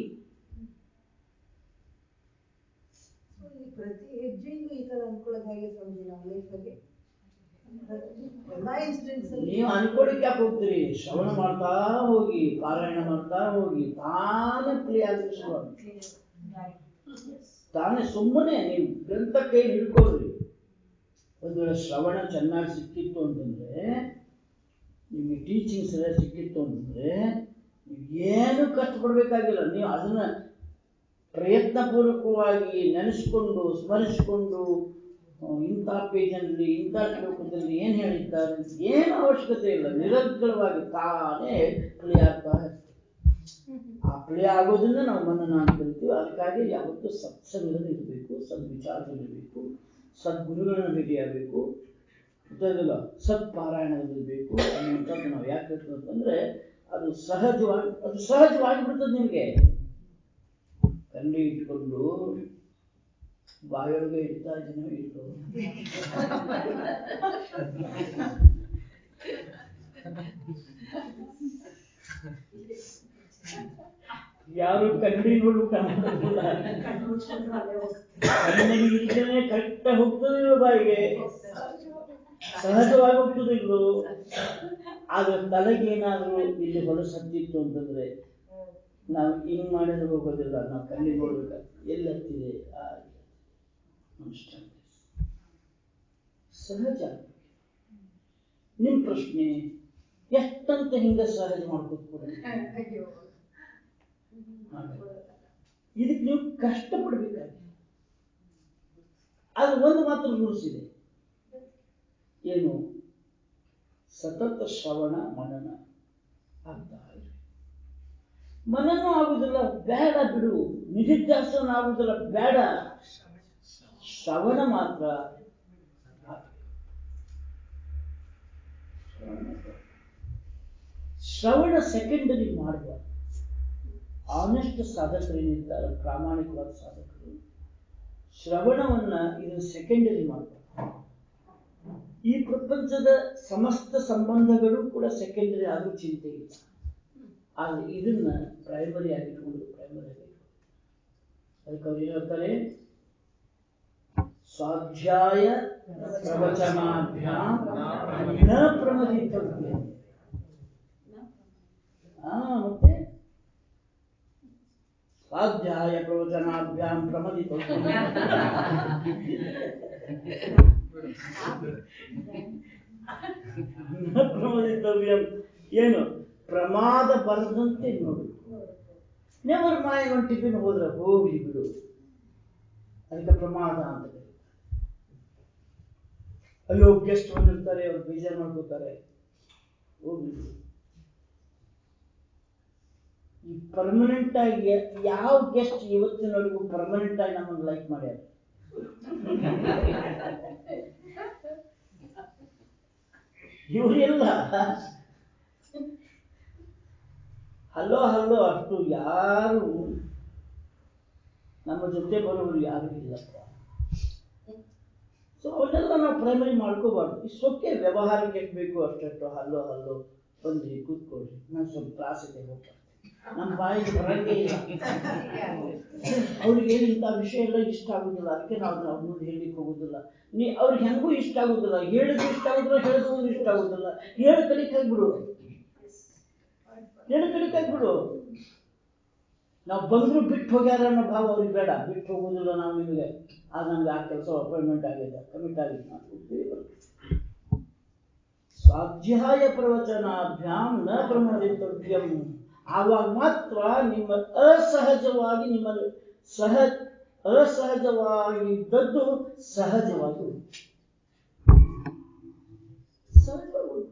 ಈ ಪ್ರತಿ ಹೆಜ್ಜೆಗೂ ಈ ತರ ಅನ್ಕೊಳ್ಳೋದು ಹೇಗೆ ಸ್ವಾಮೀಜಿ ನಾವು ಲೈಫಲ್ಲಿ ಎಲ್ಲಾ ಇನ್ಸಿಡೆಂಟ್ಸ್ ಅಲ್ಲಿ ನೀವು ಅನ್ಕೊಳಕ್ಕೆ ಯಾಕೆ ಹೋಗ್ತೀರಿ ಶ್ರವಣ ಮಾಡ್ತಾ ಹೋಗಿ ಪಾರಾಯಣ ಮಾಡ್ತಾ ಹೋಗಿ ತಾನೇ ಪ್ಲೇ ಆಗುತ್ತೆ ಸ್ವಾಮಿ ತಾನೇ ಸುಮ್ಮನೆ ನೀವು ಗ್ರಂಥ ಕೈ ಹಿಡ್ಕೊಳ್ರಿ ಒಂದು ವೇಳೆ ಶ್ರವಣ ಚೆನ್ನಾಗಿ ಸಿಕ್ಕಿತ್ತು ಅಂತಂದ್ರೆ ನಿಮಗೆ ಟೀಚಿಂಗ್ ಸರಿಯಾಗಿ ಸಿಕ್ಕಿತ್ತು ಅಂತಂದ್ರೆ ನೀವು ಏನು ಕಷ್ಟಪಡ್ಬೇಕಾಗಿಲ್ಲ ನೀವು ಅದನ್ನ ಪ್ರಯತ್ನಪೂರ್ವಕವಾಗಿ ನೆನೆಸ್ಕೊಂಡು ಸ್ಮರಿಸಿಕೊಂಡು ಆ, ಇಂಥ ಪೇಜಲ್ಲಿ ಇಂಥ ಶ್ಲೋಕದಲ್ಲಿ ಏನು ಹೇಳಿದ್ದಾರೆ ಅಂತ ಏನು ಅವಶ್ಯಕತೆ ಇಲ್ಲ ನಿರಂತರವಾಗಿ ತಾನೇ ಪ್ಲೇ ಆಗ್ತಾ ಇರ್ತದೆ ಆ ಪ್ಲೇ ಆಗೋದನ್ನ ನಾವು ಮನನ ಅಂತ ಕರಿತೀವಿ ಅದಕ್ಕಾಗಿ ಯಾವತ್ತೂ ಸತ್ಸಂಗದಲ್ಲಿ ಇರಬೇಕು ಸದ್ವಿಚಾರದಲ್ಲಿರಬೇಕು ಸದ್ಗುರುಗಳನ್ನ ಭೇಟಿಯಾಗಬೇಕು ಗೊತ್ತಾಯ್ತಲ್ಲ ಸತ್ಪಾರಾಯಣದಲ್ಲಿರಬೇಕು ಅನ್ನುವಂಥದ್ದು ನಾವು ಯಾಕೆ ಹೇಳ್ತೀವಿ ಅಂತಂದ್ರೆ ಅದು ಸಹಜವಾಗಿ ಅದು ಸಹಜವಾಗಿ ಬಿಡ್ತದೆ ನಿಮಗೆ ಕಣ್ಣು ಇಟ್ಕೊಂಡು ಬಾಯೊಳಗೆ ಇಡ್ತಾ ಇದೀನೋ ಇಟ್ಟು ಯಾರು ಕನ್ನಡಿ ನೋಡ್ಬೇಕು ಅನ್ನೋದಿಲ್ಲ ಕನ್ನಡಿ ಇಲ್ದೇನೆ ಕರೆಕ್ಟ್ ಹೋಗ್ತದಿಲ್ಲ ಬಾಯಿಗೆ ಸಹಜವಾಗಿ ಹೋಗ್ತದಿಲ್ಲೋ ಆದ್ರೆ ತಲೆಗೆ ಏನಾದ್ರೂ ಇಲ್ಲಿ ಹೊಲಸು ಹತ್ತಿತ್ತು ಅಂತಂದ್ರೆ ನಾವು ಹಿಂಗ್ ಮಾಡಿದ್ರೆ ಹೋಗೋದಿಲ್ಲ ನಾವು ಕಣ್ಣಿಗೆ ನೋಡ್ಬೇಕು ಎಲ್ಲಿ ಹತ್ತಿದೆ ಆ, understand this. ಸಹಜ ನಿಮ್ ಪ್ರಶ್ನೆ ಎಷ್ಟಂತ ಹಿಂಗ ಸಹಜ ಮಾಡ್ಕೊತ್ಕೊಡಿ ಇದಕ್ಕೆ ನೀವು ಕಷ್ಟಪಡ್ಬೇಕಾಗಿ ಅದು ಒಂದು ಮಾತ್ರ ರೂಲ್ಸ್ ಇದೆ ಏನು ಸತತ ಶ್ರವಣ ಮನನ ಆಗ್ತಾ ಇರ್ಬೇಕು. ಮನನ ಆಗುದಿಲ್ಲ ಬೇಡ ಬಿಡು ನಿಧಿಧ್ಯಾಸನ ಆಗುದಿಲ್ಲ ಬೇಡ ಶ್ರವಣ ಮಾತ್ರ ಆಗ್ಬೇಕು. ಶ್ರವಣ ಮಾತ್ರ. ಶ್ರವಣ ಸೆಕೆಂಡರಿ ಮಾಡಬಾರ್ದು ಆನೆಸ್ಟ್ ಸಾಧಕರು ಏನಿರ್ತಾರೆ ಪ್ರಾಮಾಣಿಕವಾದ ಸಾಧಕರು ಶ್ರವಣವನ್ನ ಇದು ಸೆಕೆಂಡರಿ ಮಾಡಬಾರ್ದು ಈ ಪ್ರಪಂಚದ ಸಮಸ್ತ ಸಂಬಂಧಗಳು ಕೂಡ ಸೆಕೆಂಡರಿ ಆದ್ರೂ ಚಿಂತೆ ಇಲ್ಲ ಆದ್ರೆ ಇದನ್ನ ಪ್ರೈಮರಿ ಆಗಿಟ್ಕೊಂಡು ಪ್ರೈಮರಿ ಆಗಿ ಅದಕ್ಕೆ ಅವ್ರು ಏನ್ ಹೇಳ್ತಾರೆ ಸ್ವಾಧ್ಯಾಯ ಪ್ರವಚನಾಭ್ಯಾಂ ನ ಪ್ರಮದಿತವ್ಯ ಹಾ ಮತ್ತೆ ಸ್ವಾಧ್ಯಾಯ ಪ್ರವಚನಾಭ್ಯಾಂ ಪ್ರಮದಿತವ್ಯ ನ ಪ್ರಮದಿತವ್ಯಂ ಏನು ಪ್ರಮಾದ ಬರದಂತೆ ನೋಡು ನೆವರ್ ಮೈಂಡ್ ಒಂದು ಟಿಫಿನ್ ಹೋದ್ರೆ ಹೋಗ್ಲಿ ಬಿಡು ಅದಕ್ಕೆ ಪ್ರಮಾದ ಅಂತ ಕರೀತಾರೆ ಅಯ್ಯೋ ಗೆಸ್ಟ್ ಬಂದಿರ್ತಾರೆ ಅವ್ರು ಬೇಜಾರು ಮಾಡ್ಕೋತಾರೆ ಹೋಗ್ಲಿ ಬಿಡು ಈ ಪರ್ಮನೆಂಟ್ ಆಗಿ ಯಾವ ಗೆಸ್ಟ್ ಇವತ್ತಿನವರೆಗೂ ಪರ್ಮನೆಂಟ್ ಆಗಿ ನಮ್ಮನ್ನು ಲೈಕ್ ಮಾಡ್ಯಾರ ಇವರೆಲ್ಲ ಹಲೋ ಹಲೋ ಅಷ್ಟು ಯಾರು ನಮ್ಮ ಜೊತೆ ಬರೋರು ಯಾರು ಇಲ್ಲಪ್ಪ ಸೊ ಅವನ್ನೆಲ್ಲ ನಾವು ಪ್ರೈಮರಿ ಮಾಡ್ಕೋಬಾರ್ದು ಇಷ್ಟೊಕ್ಕೆ ವ್ಯವಹಾರಕ್ಕೆ ಎಷ್ಟು ಬೇಕು ಅಷ್ಟಷ್ಟು ಹಲ್ಲೋ ಹಲ್ಲೋ ಬಂದ್ರಿ ಕೂತ್ಕೊಳ್ರಿ ನಾನು ಸ್ವಲ್ಪ ಕ್ಲಾಸ್ ಇದೆ ಹೋಗ್ಬರ್ತೀನಿ ನಮ್ಮ ಬಾಯಿಗೆ ಬರಂಗೇ ಇಲ್ಲ ಅವ್ರಿಗೆ ಇಂಥ ವಿಷಯ ಎಲ್ಲ ಇಷ್ಟ ಆಗುದಿಲ್ಲ ಅದಕ್ಕೆ ನಾವು ಅವ್ರ ಮುಂದೆ ಹೇಳಲಿಕ್ಕೆ ಹೋಗುದಿಲ್ಲ ನೀ ಅವ್ರಿಗೆ ಹೆಂಗೂ ಇಷ್ಟ ಆಗುದಿಲ್ಲ ಹೇಳಿದ್ರು ಇಷ್ಟ ಆಗುದಿಲ್ಲ ಹೇಳಿದ್ರು ಇಷ್ಟ ಆಗುದಿಲ್ಲ ಹೇಳಿ ಕಲಿಕಾಗ್ಬಿಡು ಹೇಳಿ ಕಲಿಕಾಗ್ಬಿಡು ನಾವು ಬಂದ್ರು ಬಿಟ್ಟು ಹೋಗ್ಯಾರ ಅನ್ನೋ ಭಾವ ಅವ್ರಿಗೆ ಬೇಡ ಬಿಟ್ಟು ಹೋಗುದಿಲ್ಲ ನಾವು ನಿಮಗೆ ಆಗ ನಮ್ಗೆ ಆ ಕೆಲಸ ಅಪಾಯಿಂಟ್ಮೆಂಟ್ ಆಗಿದೆ ಕಮಿಟ್ ಆಗಿದೆ ನಾವು ಹೋಗ್ತೀವಿ ಬರ್ತೀವಿ. ಸ್ವಾಧ್ಯಾಯ ಪ್ರವಚನಾಭ್ಯಾಂ ನ ಪ್ರಮದಿತವ್ಯಂ ಆವಾಗ ಮಾತ್ರ ನಿಮ್ಮ ಅಸಹಜವಾಗಿ ನಿಮ್ಮ ಸಹ ಅಸಹಜವಾಗಿದ್ದದ್ದು ಸಹಜವಾಗಿ ಉಳಿಯುತ್ತೆ. ಸಹಜವಾಗಿ ಉಳಿಯುತ್ತೆ.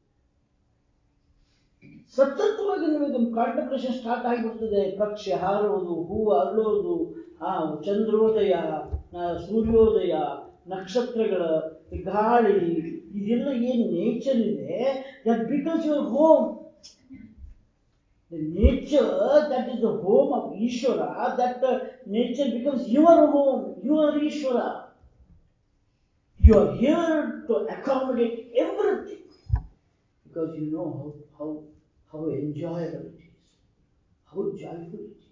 ಸತತವಾಗಿ ನಿಮಗೆ ಕಾಂಟಂಪ್ಲೇಷನ್ ಸ್ಟಾರ್ಟ್ ಆಗಿಬಿಡ್ತದೆ ಪಕ್ಷಿ ಹಾರುವುದು ಹೂವು ಅರಳೋದು ಆ ಚಂದ್ರೋದಯ ಆ, ಸೂರ್ಯೋದಯ ನಕ್ಷತ್ರಗಳ ಈ ಗಾಳಿ ಇದೆಲ್ಲ ಏನು ನೇಚರ್ ಇದೆ that becomes your home The nature that is the home of Ishvara, that uh, nature becomes your home, your Ishvara. You are here to accommodate everything because you know how, how, how enjoyable it is, how joyful it is.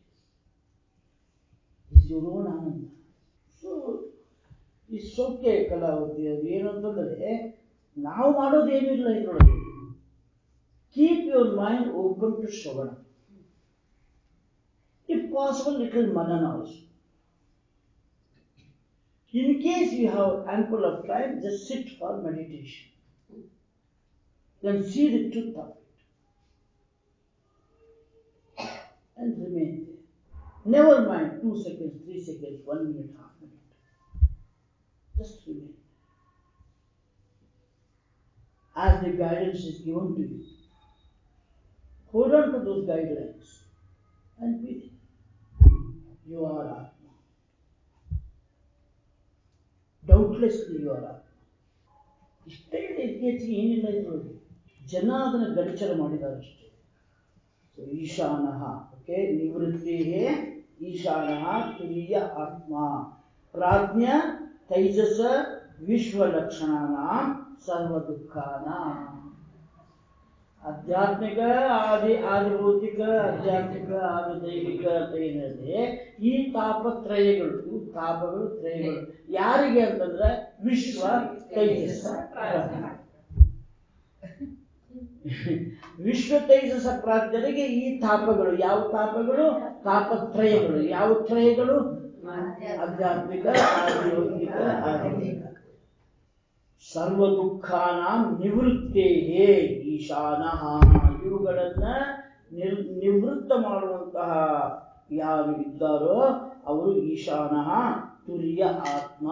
It's your own ananda. So, ಈ ಸೌಖ್ಯ ಕಲಾವತಿ ಅದು ಏನು ಅಂತಂದ್ರೆ ನಾವು ಮಾಡೋದೇನೂ ಇಲ್ಲ ಇದರೊಳಗೆ keep your mind open to ಶ್ರವಣ ಇಫ್ ಪಾಸಿಬಲ್ ಲಿಟಲ್ ಮನನ also in case you have ample of time just sit for meditation then see the truth of it and remain there. Never mind two seconds, three seconds, one minute, half minute. Just remain. As the guidance is given to you, hold on to those guidelines and be there. You are Atma. Doubtlessly you are Atma. ಇಷ್ಟೇ ಇದೆ ಇತ್ತೀಚೆಗೆ ಏನಿಲ್ಲ ಇದ್ರೊಳಗೆ ಜನ ಅದನ್ನು ಗಡಿಚರ ಮಾಡಿದ್ದಾರೆ ಅಷ್ಟೇ ಸೊ ಈಶಾನಃ ಓಕೆ ನಿವೃತ್ತಿ ಈಶಾನಃ ತುರಿಯ ಆತ್ಮ ಪ್ರಾಜ್ಞ ತೈಜಸ ವಿಶ್ವಲಕ್ಷಣಾನ ಸರ್ವ ದುಃಖಾನ ಆಧ್ಯಾತ್ಮಿಕ ಆದಿ ಆದಿ ಭೌತಿಕ ಆಧ್ಯಾತ್ಮಿಕ ಆದಿ ದೈವಿಕ ಅಂತ ಏನಿದೆ ಈ ತಾಪತ್ರಯಗಳು ಇವು ತಾಪಗಳು ತ್ರಯಗಳು ಯಾರಿಗೆ ಅಂತಂದ್ರೆ ವಿಶ್ವ ತೈಜಸ ಪ್ರಾಜ್ಞ. ವಿಶ್ವ ತೈಜಸ ಪ್ರಾಜ್ಞರಿಗೆ ಈ ತಾಪಗಳು ಯಾವ ತಾಪಗಳು ತಾಪತ್ರಯಗಳು ಯಾವ ತ್ರಯಗಳು ಆಧ್ಯಾತ್ಮಿಕ ಆದಿಭೌತಿಕ ಆದಿದೈವಿಕ ಸರ್ವ ದುಃಖಾನಾಂ ನಿವೃತ್ತೇ ಈಶಾನಃ ಇವುಗಳನ್ನ ನಿರ್ ನಿವೃತ್ತ ಮಾಡುವಂತಹ ಯಾರು ಇದ್ದಾರೋ ಅವರು ಈಶಾನಃ ತುರ್ಯ ಆತ್ಮ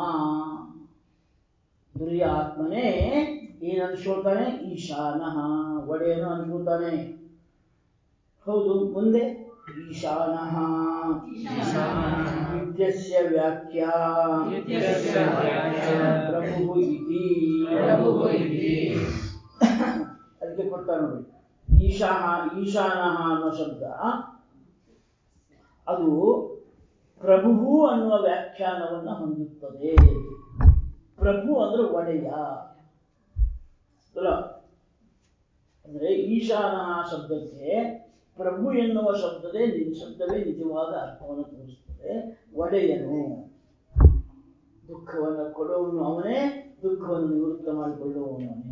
ತುರ್ಯ ಆತ್ಮನೇ ಏನ್ ಅನ್ಸ್ಕೊಳ್ತಾನೆ ಈಶಾನಃ ಒಡೆಯನು ಅನ್ಸ್ಕೊಳ್ತಾನೆ ಹೌದು ಮುಂದೆ ಈಶಾನಃ ಈಶಾನಃ ನಿತ್ಯಸ್ಯ ವ್ಯಾಖ್ಯಾ ನಿತ್ಯಸ್ಯ ವ್ಯಾಖ್ಯಾ ಪ್ರಭು ಇತಿ ಪ್ರಭುಃ ಇತಿ. ಅದಕ್ಕೆ ಕೊಡ್ತಾರೆ ನೋಡಿ ಈಶಾಹ ಈಶಾನಃ ಅನ್ನೋ ಶಬ್ದ ಅದು ಪ್ರಭು ಅನ್ನುವ ವ್ಯಾಖ್ಯಾನವನ್ನು ಹೊಂದುತ್ತದೆ ಪ್ರಭು ಅಂದ್ರೆ ಒಡೆಯ ಅಲ್ಲ? ಅಂದ್ರೆ ಈಶಾನಃ ಶಬ್ದಕ್ಕೆ ಪ್ರಭು ಎನ್ನುವ ಶಬ್ದದೇ ನಿ- ಶಬ್ದವೇ ನಿಜವಾದ ಅರ್ಥವನ್ನು ತೋರಿಸ್ತದೆ ಒಡೆಯನು ದುಃಖವನ್ನು ಕೊಡುವವನು ಅವನೇ ದುಃಖವನ್ನು ನಿವೃತ್ತ ಮಾಡಿಕೊಳ್ಳುವವನು ಅವನೇ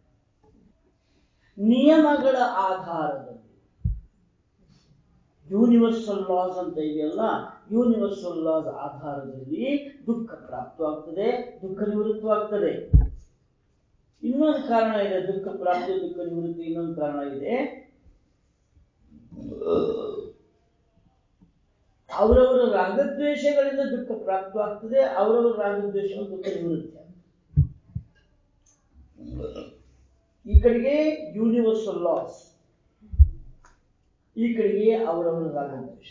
ನಿಯಮಗಳ ಆಧಾರದಲ್ಲಿ ಯೂನಿವರ್ಸಲ್ ಲಾಸ್ ಅಂತ ಇದೆಯಲ್ಲ ಯೂನಿವರ್ಸಲ್ ಲಾಸ್ ಆಧಾರದಲ್ಲಿ ದುಃಖ ಪ್ರಾಪ್ತವಾಗ್ತದೆ ದುಃಖ ನಿವೃತ್ತವಾಗ್ತದೆ ಇನ್ನೊಂದು ಕಾರಣ ಇದೆ ದುಃಖ ಪ್ರಾಪ್ತಿ ದುಃಖ ನಿವೃತ್ತಿ ಇನ್ನೊಂದು ಕಾರಣ ಇದೆ ಅವರವರ ರಾಗದ್ವೇಷಗಳಿಂದ ದುಃಖ ಪ್ರಾಪ್ತವಾಗ್ತದೆ ಅವರವರ ರಾಗದ್ವೇಷಗಳು ದುಃಖ ನಿವೃತ್ತಿ ಆಗ್ತದೆ. ಈ ಕಡೆಗೆ ಯೂನಿವರ್ಸಲ್ ಲಾಸ್ ಈ ಕಡೆಗೆ ಅವರವರ ರಾಗದ್ವೇಷ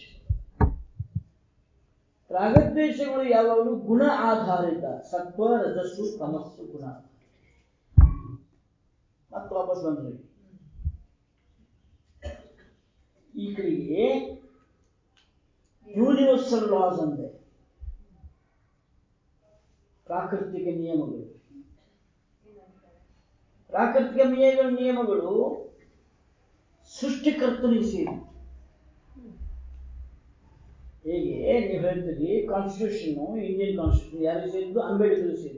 ರಾಗದ್ವೇಷಗಳು ಯಾವಾಗಲೂ ಗುಣ ಆಧಾರಿತ ಸತ್ವ ರಜಸ್ಸು ತಮಸ್ಸು ಗುಣ ಮತ್ತೆ ವಾಪಸ್ ಬಂದ್ರಿ ಈ ಕಡೆಗೆ ಯೂನಿವರ್ಸಲ್ ಲಾಸ್ ಅಂದ್ರೆ ಪ್ರಾಕೃತಿಕ ನಿಯಮಗಳು ಪ್ರಾಕೃತಿಕ ನಿಯಮ ನಿಯಮಗಳು ಸೃಷ್ಟಿಕರ್ತನಿಗೆ ಸೇರಿ ಹೇಗೆ ನೀವು ಹೇಳ್ತೀರಿ ಕಾನ್ಸ್ಟಿಟ್ಯೂಷನ್ ಇಂಡಿಯನ್ ಕಾನ್ಸ್ಟಿಟ್ಯೂಷನ್ ಯಾರಿಗೆ ಸೇರಿದ್ದು ಅಂಬೇಡ್ಕರ್ ಸೇರಿದ್ದು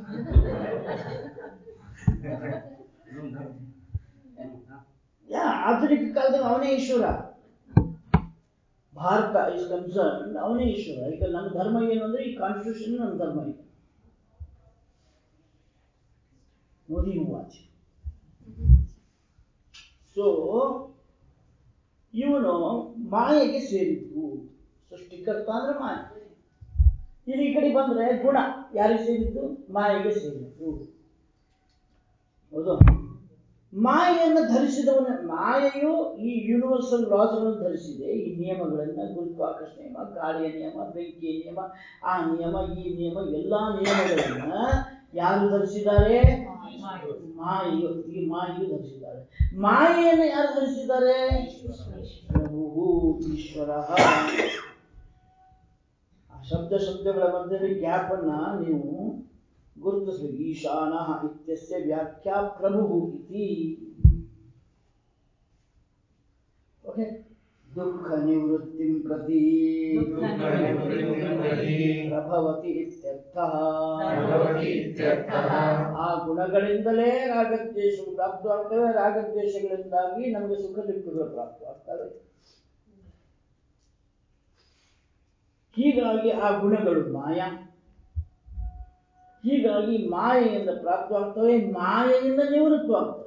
ಯಾ ಆಧುನಿಕ ಕಾಲದಲ್ಲಿ ಅವನೇ ಈಶ್ವರ ಭಾರತ ಇಸ್ ಕನ್ಸರ್ನ್ ಅವನೇ ಈಶ್ವರ ಈಗ ನಮ್ಮ ಧರ್ಮ ಏನು ಅಂದ್ರೆ ಈ ಕಾನ್ಸ್ಟಿಟ್ಯೂಷನ್ ನಮ್ಮ ಧರ್ಮ ಈಗ ಮೋದಿ ವಾಚ್ ಸೊ ಇವನು ಮಾಯೆಗೆ ಸೇರಿದ್ದು ಸೃಷ್ಟಿಕರ್ತ ಅಂದ್ರೆ ಮಾಯ ಇಲ್ಲಿ ಈ ಕಡೆ ಬಂದ್ರೆ ಗುಣ ಯಾರಿಗೆ ಸೇರಿದ್ದು ಮಾಯೆಗೆ ಸೇರಿದ್ದು ಹೌದು ಮಾಯೆಯನ್ನು ಧರಿಸಿದವನ ಮಾಯೆಯು ಈ ಯೂನಿವರ್ಸಲ್ ಲಾಸ್ಗಳನ್ನು ಧರಿಸಿದೆ ಈ ನಿಯಮಗಳನ್ನ ಗುರುತ್ವಾಕರ್ಷಣ ನಿಯಮ ಗಾಳಿಯ ನಿಯಮ ಬೆಂಕಿಯ ನಿಯಮ ಆ ನಿಯಮ ಈ ನಿಯಮ ಎಲ್ಲಾ ನಿಯಮಗಳನ್ನ ಯಾರು ಧರಿಸಿದ್ದಾರೆ ಮಾಯೆಯು ಈ ಮಾಯೆಯು ಧರಿಸಿದ್ದಾರೆ ಮಾಯೆಯನ್ನು ಯಾರು ಧರಿಸಿದ್ದಾರೆ ಪ್ರಭು ಈಶ್ವರ ಆ ಶಬ್ದ ಶಬ್ದಗಳ ಮಧ್ಯದಲ್ಲಿ ಗ್ಯಾಪ್ ಅನ್ನ ನೀವು ಗುರುತಿಸಬೇಕು ಈಶಾನ ಇತ್ಯಸ್ಯ ವ್ಯಾಖ್ಯಾ ಪ್ರಭು ಇತಿ ಓಕೆ ದುಃಖ ನಿವೃತ್ತಿಂ ಪ್ರತಿ ಪ್ರಭವತಿ ಇತ್ಯರ್ಥಃ ಪ್ರಭವತಿ ಇತ್ಯರ್ಥಃ. ಆ ಗುಣಗಳಿಂದಲೇ ರಾಗದ್ವೇಷಗಳು ಪ್ರಾಪ್ತವಾಗ್ತವೆ ರಾಗದ್ವೇಷಗಳಿಂದಾಗಿ ನಮಗೆ ಸುಖ ದುಃಖಗಳು ಪ್ರಾಪ್ತವಾಗ್ತವೆ ಹೀಗಾಗಿ ಆ ಗುಣಗಳು ಮಾಯ ಹೀಗಾಗಿ ಮಾಯೆಯಿಂದ ಪ್ರಾಪ್ತವಾಗ್ತವೆ ಮಾಯೆಯಿಂದ ನಿವೃತ್ತವಾಗ್ತವೆ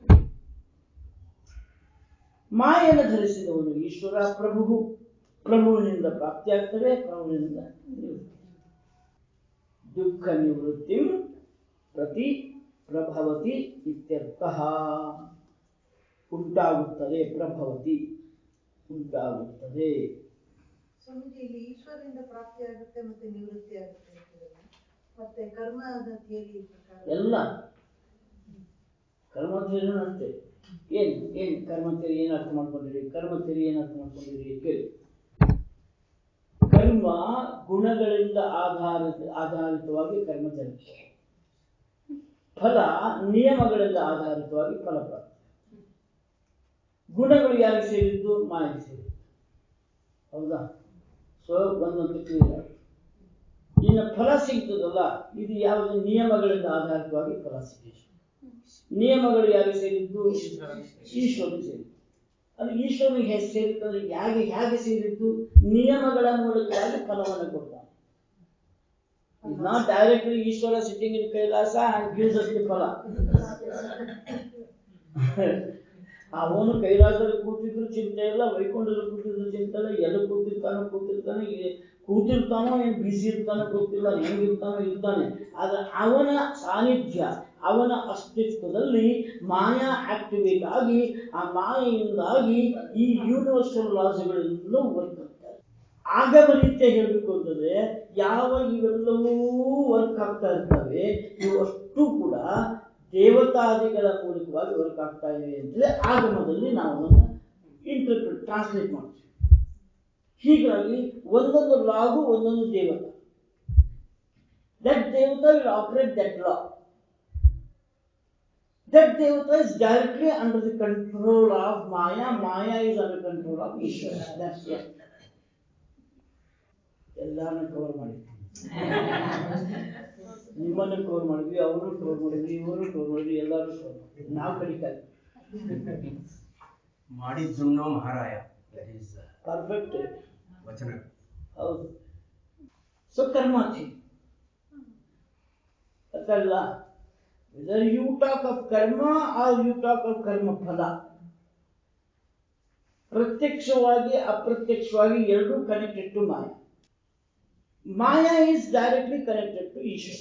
ಮಾಯೆಯನ್ನು ಧರಿಸಿದವನು ಈಶ್ವರ ಪ್ರಭು ಪ್ರಭುವಿನಿಂದ ಪ್ರಾಪ್ತಿಯಾಗ್ತವೆ ಪ್ರಭುವಿನಿಂದ ನಿವೃತ್ತಿ ದುಃಖ ನಿವೃತ್ತಿ ಪ್ರತಿ ಪ್ರಭವತಿ ಇತ್ಯರ್ಥಃ ಉಂಟಾಗುತ್ತದೆ ಪ್ರಭವತಿ ಉಂಟಾಗುತ್ತದೆ ಸ್ವಾಮೀಜಿ ಇಲ್ಲಿ ಈಶ್ವರದಿಂದ ಪ್ರಾಪ್ತಿ ಆಗುತ್ತೆ ಮತ್ತೆ ನಿವೃತ್ತಿ ಆಗುತ್ತೆ ಅಂತಿರಲ್ಲ. ಮತ್ತೆ ಕರ್ಮದ ಥಿಯರಿ ಪ್ರಕಾರ ಎಲ್ಲ ಕರ್ಮಚರ್ಯನೂ ಅಷ್ಟೇ ಏನು ಏನು ಕರ್ಮಚರ್ಯ ಏನು ಅರ್ಥ ಮಾಡ್ಕೊಂಡಿರಿ ಕರ್ಮಚರ್ಯ ಏನು ಅರ್ಥ ಮಾಡ್ಕೊಂಡಿರಿ ಕೇಳಿ ಕರ್ಮ ಗುಣಗಳಿಂದ ಆಧಾರಿತ ಆಧಾರಿತವಾಗಿ ಕರ್ಮಚರ್ಯ ಫಲ ನಿಯಮಗಳಿಂದ ಆಧಾರಿತವಾಗಿ ಫಲಪ್ರಾಪ್ತಿ ಗುಣಗಳು ಯಾರಿಗೆ ಸೇರಿದ್ದು ಮಾಯಕ್ಕೆ ಸೇರಿದ್ದು ಹೌದಾ ಸೊ ಒಂದೊಂದು ಕ್ಲಿಯರ್ ಆಯ್ತು ಇನ್ನು ಫಲ ಸಿಗ್ತದಲ್ಲ ಇದು ಯಾವುದು ನಿಯಮಗಳಿಂದ ಆಧಾರಿತವಾಗಿ ಫಲ ಸಿಗುತ್ತೆ ನಿಯಮಗಳು ಯಾರಿಗೆ ಸೇರಿದ್ದು ಈಶ್ವರನಿಗೆ ಸೇರಿದ್ದು ಅದು ಈಶ್ವರನಿಗೆ ಹೇಗೆ ಸೇರಿತ್ತು ಅಂದ್ರೆ ಹೇಗೆ ಹೇಗೆ ಸೇರಿದ್ದು ನಿಯಮಗಳ ಮೂಲಕವಾಗಿ ಫಲವನ್ನು ಕೊಡ್ತಾನೆ is not directly Ishvara sitting in Kailasa and gives us the phala ಅವನು ಕೈಲಾಸದಲ್ಲಿ ಕೂತಿದ್ರು ಚಿಂತೆ ಇಲ್ಲ ವೈಕುಂಠದಲ್ಲಿ ಕೂತಿದ್ರು ಚಿಂತೆ ಇಲ್ಲ ಎಲ್ಲಿ ಕೂತಿರ್ತಾನೋ ಕೂತಿರ್ತಾನೆ ಈ- ಕೂತಿರ್ತಾನೋ ಏನು ಬಿಸಿ ಇರ್ತಾನೋ ಗೊತ್ತಿಲ್ಲ ಹೆಂಗಿರ್ತಾನೋ ಇರ್ತಾನೆ ಆದ್ರೆ ಅವನ ಸಾನ್ನಿಧ್ಯ ಅವನ ಅಸ್ತಿತ್ವದಲ್ಲಿ ಮಾಯಾ ಆಕ್ಟಿವೇಟ್ ಆಗಿ ಆ ಮಾಯೆಯಿಂದಾಗಿ ಈ ಯೂನಿವರ್ಸಲ್ ಲಾಸ್ಗಳೆಲ್ಲೂ ವರ್ಕ್ ಆಗ್ತಾರೆ ಆಗಮ ರೀತ್ಯ ಹೇಳಬೇಕು ಅಂತಂದ್ರೆ ಯಾವ ಇವೆಲ್ಲವೂ ವರ್ಕ್ ಆಗ್ತಾ ಇರ್ತವೆ ಇವಷ್ಟು ಕೂಡ ದೇವತಾದಿಗಳ ಮೂಲಕವಾಗಿ ವರ್ಕ್ ಆಗ್ತಾ ಇವೆ ಅಂತೇಳಿ ಆಗಮದಲ್ಲಿ ನಾವು ಅದನ್ನ ಇಂಟರ್ಪ್ರಿಟ್ ಟ್ರಾನ್ಸ್ಲೇಟ್ ಮಾಡ್ತೀವಿ ಹೀಗಾಗಿ ಒಂದೊಂದು ಲಾಗು ಒಂದೊಂದು ದೇವತ that devata will operate that law That devata is directly under the control of Maya. Maya is under control of Ishvara. That's it. ಎಲ್ಲಾರನ್ನ ಕವರ್ ಮಾಡಿದ್ವಿ ನಿಮ್ಮನ್ನು ಕವರ್ ಮಾಡಿದ್ವಿ ಅವರು ಕವರ್ ಮಾಡಿದ್ವಿ ಇವರು ಕವರ್ ಮಾಡಿದ್ವಿ ಎಲ್ಲರೂ ಕವರ್ ಮಾಡಿದ್ವಿ ನಾವು ಕಲಿತಾ ಮಾಡಿದ್ದುಣ್ಣೋ ಮಹಾರಾಯ That is, uh, ಪರ್ಫೆಕ್ಟ್ ವಚನ ಹೌದು ಸೊ ಕರ್ಮಾಚಿ ಅರ್ಥಲ್ಲ whether you talk of karma are you talk of karma phala ಪ್ರತ್ಯಕ್ಷವಾಗಿ ಅಪ್ರತ್ಯಕ್ಷವಾಗಿ ಎರಡೂ connected to maya maya is directly connected to Ishvara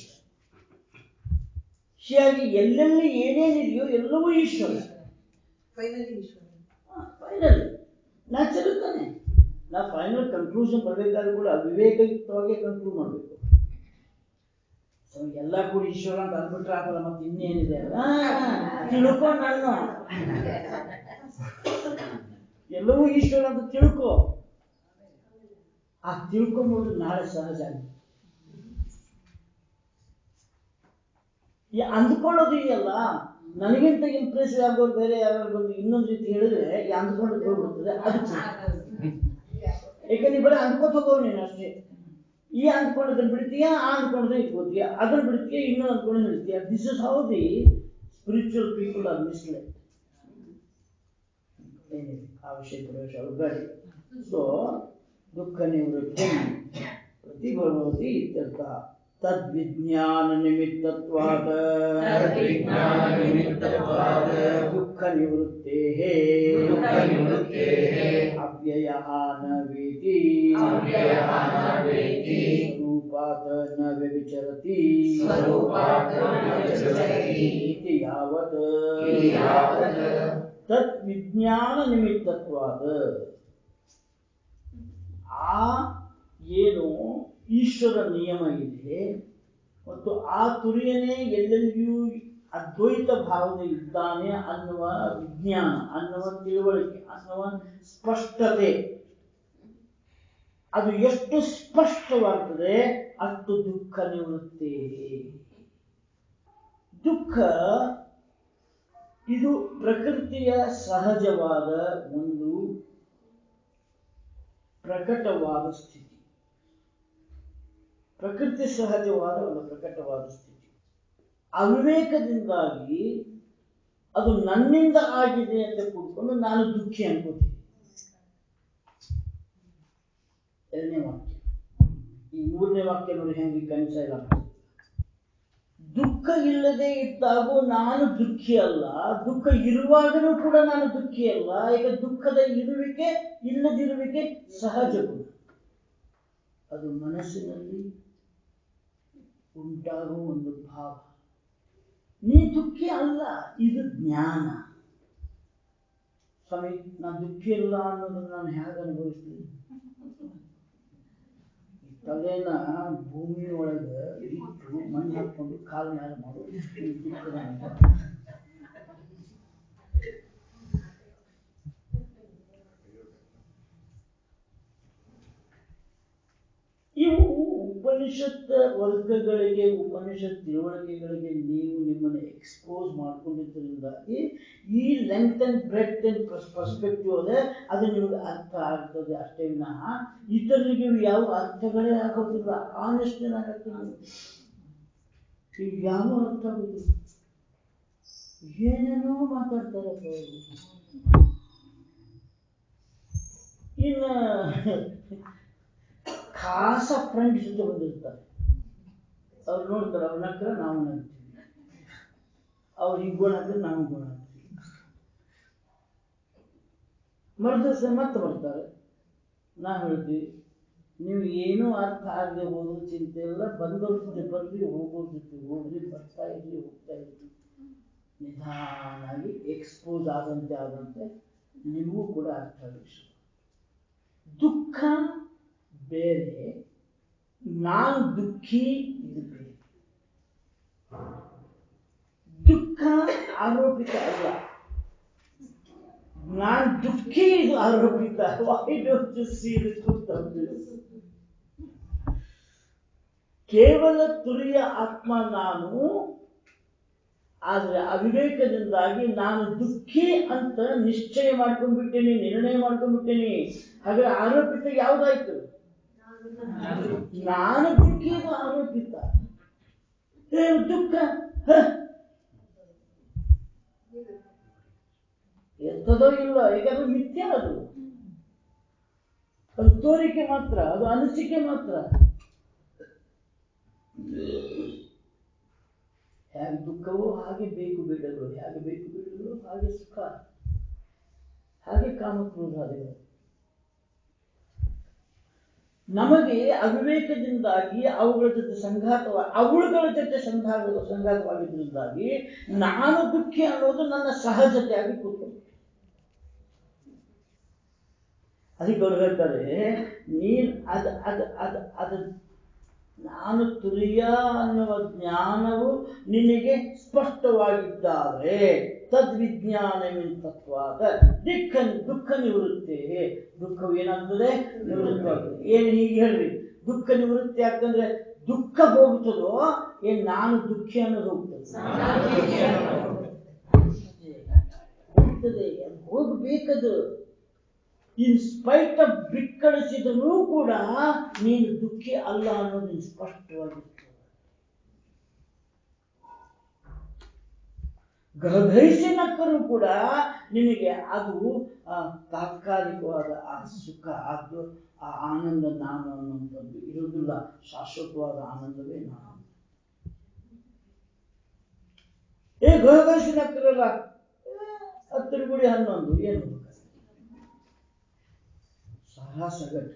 ಹೀಗಾಗಿ ಎಲ್ಲೆಲ್ಲಿ ಏನೇನಿದೆಯೋ ಎಲ್ಲವೂ Ishvara finally Ishvara final natural ತಾನೆ ನಾ ಫೈನಲ್ ಕನ್ಕ್ಲೂಷನ್ ಬರಬೇಕಾದ್ರೂ ಕೂಡ ವಿವೇಕಯುಕ್ತವಾಗಿ ಕನ್ಕ್ಲೂಡ್ ಮಾಡಬೇಕು ಸೊ ಎಲ್ಲ ಕೂಡ ಈಶ್ವರ ಅಂತ ಅಂದ್ಬಿಟ್ರೆ ಆಗಲ್ಲ ಮತ್ತೆ ಇನ್ನೇನಿದೆ ಆ, ತಿಳ್ಕೊ ನಾನು ಎಲ್ಲವೂ ಈಶ್ವರ ಅಂತ ತಿಳ್ಕೊ ಆ ತಿಳ್ಕೊಂಬೋದು ನಾಳೆ ಸಹಜ ಈ ಅಂದ್ಕೊಳ್ಳೋದು ಇದೆಯಲ್ಲ ನನಗಿಂತ ಇಂಪ್ರೆಸಿವ್ ಆಗೋರು ಬೇರೆ ಯಾರು ಬಂದು ಇನ್ನೊಂದು ರೀತಿ ಹೇಳಿದ್ರೆ ಈ ಅಂದ್ಕೊಂಡು ಹೋಗ್ಬಿಡ್ತದೆ ಅದು ಯಾಕೆ ನೀ ಬರೀ ಅಂದ್ಕೋತ ಹೋಗೋ ನೀನು ಅಷ್ಟೇ ಈ ಅಂದ್ಕೊಂಡದನ್ನ ಬಿಡ್ತೀಯಾ ಆ ಅಂದ್ಕೊಂಡದ ಇಟ್ಕೋತೀಯ ಅದನ್ನ ಬಿಡ್ತೀಯ ಇನ್ನೂ ಅಂದ್ಕೊಂಡು ಹೇಳ್ತೀಯ this is how the spiritual people are misled ಏನಿದೆ ಆ ವಿಷಯ ಪ್ರವೇಶ ಬೇಡ ಸೊ ದುಃಖ ನಿವೃತ್ತಿ ಪ್ರತಿಭವತಿ ಇತ್ಯರ್ಥ ತದ್ವಿಜ್ಞಾನ ನಿಮಿತ್ತತ್ವಾದ तद्विज्ञाननिमित्तत्वात् ದುಃಖ ನಿವೃತ್ತೇ दुःखनिवृत्तेः ಅವ್ಯಯಃ ನ ವೇತಿ ಅವ್ಯಯಃ ನ ವೇತಿ ಸ್ವರೂಪಾತ್ ನ ವ್ಯಭಿಚರತಿ ಸ್ವರೂಪಾತ್ ನ ವ್ಯಭಿಚರತಿ ಇತಿ ಯಾವತ್ ಇತಿ ಯಾವತ್ ತತ್ ವಿಜ್ಞಾನ ನಿಮಿತ್ತತ್ವಾದ ಆ ಏನು ಈಶ್ವರ ನಿಯಮ ಇದೆ ಮತ್ತು ಆ ತುರಿಯನೇ ಎಲ್ಲೆಲ್ಲಿಯೂ ಅದ್ವೈತ ಭಾವದ ಇದ್ದಾನೆ ಅನ್ನುವ ವಿಜ್ಞಾನ ಅನ್ನುವ ತಿಳುವಳಿಕೆ ಅನ್ನುವ ಸ್ಪಷ್ಟತೆ ಅದು ಎಷ್ಟು ಸ್ಪಷ್ಟವಾಗ್ತದೆ ಅಷ್ಟು ದುಃಖ ನಿವೃತ್ತಿ ದುಃಖ ಇದು ಪ್ರಕೃತಿಯ ಸಹಜವಾದ ಒಂದು ಪ್ರಕಟವಾದ ಸ್ಥಿತಿ ಪ್ರಕೃತಿ ಸಹಜವಾದ ಒಂದು ಪ್ರಕಟವಾದ ಸ್ಥಿತಿ ಅವಿವೇಕದಿಂದಾಗಿ ಅದು ನನ್ನಿಂದ ಆಗಿದೆ ಅಂತ ಕೂತ್ಕೊಂಡು ನಾನು ದುಃಖಿ ಅನ್ಕೋತೀನಿ ಎರಡನೇ ವಾಕ್ಯ ಈ ಮೂರನೇ ವಾಕ್ಯ ನೋಡಿ ಹೆಂಗೆ ಕನ್ಸೈಲ್ ಆಗ್ತದೆ ದುಃಖ ಇಲ್ಲದೆ ಇದ್ದಾಗೂ ನಾನು ದುಃಖಿ ಅಲ್ಲ ದುಃಖ ಇರುವಾಗಲೂ ಕೂಡ ನಾನು ದುಃಖಿ ಅಲ್ಲ ಈಗ ದುಃಖದ ಇರುವಿಕೆ ಇಲ್ಲದಿರುವಿಕೆ ಸಹಜ ಗುಣ ಅದು ಮನಸ್ಸಿನಲ್ಲಿ ಉಂಟಾಗುವ ಒಂದು ಭಾವ ನೀ ದುಃಖಿ ಅಲ್ಲ ಇದು ಜ್ಞಾನ ಸ್ವಾಮಿ ನಾನು ದುಃಖಿ ಅಲ್ಲ ಅನ್ನೋದನ್ನ ನಾನು ಹೇಗೆ ಅನುಭವಿಸ್ತೀನಿ ಈ ತಲೆನ ಭೂಮಿ ಒಳಗೆ ಇಟ್ಟು ಮಣ್ಣು ಹಾಕೊಂಡು ಕಾಲು ಮೇಲೆ ಮಾಡೋದು ಈ ದುಃಖದ ಅನುಭವ. ಇವು ಉಪನಿಷತ್ ವರ್ಗಗಳಿಗೆ ಉಪನಿಷತ್ ತಿಳುವಳಿಕೆಗಳಿಗೆ ನೀವು ನಿಮ್ಮನ್ನು ಎಕ್ಸ್ಪೋಸ್ ಮಾಡ್ಕೊಂಡಿದ್ದರಿಂದಾಗಿ ಈ length and breadth and perspective ಅದೇ ಅದು ನಿಮಗೆ ಅರ್ಥ ಆಗ್ತದೆ ಅಷ್ಟೇ ವಿನಃ ಇತರರಿಗೆ ಇವು ಯಾವ ಅರ್ಥಗಳೇ ಆಗೋದಿಲ್ಲ ಆನೆಸ್ಟ್ ಏನಾಗತ್ತಿಲ್ಲ ಈಗ ಯಾವ ಅರ್ಥ ಆಗೋದಿಲ್ಲ ಏನೇನೋ ಮಾತಾಡ್ತಾರೆ ಅವರು ಇನ್ನ ಖಾಸ ಫ್ರೆಂಡ್ಸ್ ಜೊತೆ ಬಂದಿರ್ತಾರೆ ಅವ್ರು ನೋಡ್ತಾರೆ ಅವ್ರು ನಕ್ಕರೆ ನಾವು ನಗ್ತೀವಿ ಅವ್ರು ಹಿಂಗೆ ಗುಣ ಹಾಕಿದ್ರೆ ನಾವು ಗುಣ ಹಾಕ್ತೀವಿ ಮರುದಿವಸ ಮತ್ತೆ ಬರ್ತಾರೆ ನಾವು ಹೇಳ್ತೀವಿ ನೀವು ಏನೂ ಅರ್ಥ ಆಗದೆ ಹೋದ್ರೂ ಚಿಂತೆ ಇಲ್ಲ ಬಂದವ್ರ ಜೊತೆ ಬರ್ರಿ ಹೋಗೋರ್ ಜೊತೆ ಹೋಗ್ರಿ ಬರ್ತಾ ಇರ್ರಿ ಹೋಗ್ತಾ ಇರ್ರಿ ನಿಧಾನಾಗಿ ಎಕ್ಸ್ಪೋಸ್ ಆದಂತೆ ಆದಂತೆ ನಿಮಗೂ ಕೂಡ ಅರ್ಥ ಆಗುತ್ತೆ ದುಃಖ ಬೇರೆ ನಾನು ದುಃಖಿ ಇದು ಬೇರೆ ದುಃಖ ಆರೋಪಿತ ಅಲ್ಲ ನಾನು ದುಃಖಿ ಇದು ಆರೋಪಿತ why don't you see the truth of this ಕೇವಲ ತುರಿಯ ಆತ್ಮ ನಾನು ಆದ್ರೆ ಅವಿವೇಕದಿಂದಾಗಿ ನಾನು ದುಃಖಿ ಅಂತ ನಿಶ್ಚಯ ಮಾಡ್ಕೊಂಡ್ಬಿಟ್ಟೇನಿ ನಿರ್ಣಯ ಮಾಡ್ಕೊಂಡ್ಬಿಟ್ಟೇನಿ ಹಾಗಾದ್ರೆ ಆರೋಪಿತ ಯಾವ್ದಾಯ್ತು ನಾನು ದುಃಖಿ ಇದು ಆರೋಪಿತ ಏನು ದುಃಖ ಹ. ಎತ್ತದೋ ಇಲ್ಲೋ ಯಾಕಂದ್ರೆ ಮಿಥ್ಯ ಅದು ಅದು ತೋರಿಕೆ ಮಾತ್ರ ಅದು ಅನಿಸಿಕೆ ಮಾತ್ರ ಹೇಗೆ ದುಃಖವೋ ಹಾಗೆ ಬೇಕು ಬೇಡಗಳು ಹೇಗೆ ಬೇಕು ಬೇಡಗಳು ಹಾಗೆ ಸುಖ ಹಾಗೆ ಕಾಮಕ್ರೋಧಾದಿಗಳು ನಮಗೆ ಅವಿವೇಕದಿಂದಾಗಿ ಅವುಗಳ ಜೊತೆ ಸಂಘಾತವ ಅವಳುಗಳ ಜೊತೆ ಸಂಘಾತ ಸಂಘಾತವಾಗಿದ್ದರಿಂದಾಗಿ ನಾನು ದುಃಖಿ ಅನ್ನೋದು ನನ್ನ ಸಹಜತೆಯಾಗಿ ಕೂತ್ಕೊಂಡು ಅದಕ್ಕೆ ಅವ್ರು ಹೇಳ್ತಾರೆ ನೀನ್ ಅದ ಅದ ಅದ ಅದ ನಾನು ತುರಿಯ ಅನ್ನುವ ಜ್ಞಾನವು ನಿನಗೆ ಸ್ಪಷ್ಟವಾಗಿದ್ದಾದರೆ ತದ್ವಿಜ್ಞಾನವೆಂತತ್ವಾದ ದಿಕ್ಕ ದುಃಖ ನಿವೃತ್ತಿ ದುಃಖವು ಏನಾಗ್ತದೆ ನಿವೃತ್ತವಾಗ್ತದೆ ಏನು ಹೀಗೆ ಹೇಳ್ರಿ ದುಃಖ ನಿವೃತ್ತಿ ಆಗ್ತಂದ್ರೆ ದುಃಖ ಹೋಗ್ತದೋ ಏನ್ ನಾನು ದುಃಖಿ ಅನ್ನೋದು ಹೋಗ್ತದೆ ನಾನು ದುಃಖಿ ಅನ್ನೋದು ಹೋಗ್ತದೆ ಅದು ಹೋಗ್ಬೇಕದು ಇನ್ ಸ್ಪೈಟ್ ಆಫ್ ಬಿಕ್ಕಳಿಸಿದರೂ ಕೂಡ ನೀನು ದುಃಖಿ ಅಲ್ಲ ಅನ್ನೋದು ನಿನ್ ಸ್ಪಷ್ಟವಾಗಿರ್ತದೆ ಗರ್ಭರಿಸಿ ನಕ್ಕರೂ ಕೂಡ ನಿನಗೆ ಅದು ಆ, ತಾತ್ಕಾಲಿಕವಾದ ಆ ಸುಖ ಅದು ಆ ಆನಂದ ನಾನು ಅನ್ನುವಂಥದ್ದು ಇರುವುದಿಲ್ಲ ಶಾಶ್ವತವಾದ ಆನಂದವೇ ನಾನು ಏ ಗರ್ಭರಿಸಿ ನಕ್ಕರಲ್ಲ ಹತ್ತಿರ ಗುಡಿ ಹನ್ನೊಂದು ಏನು ಸಹಸಗಟ್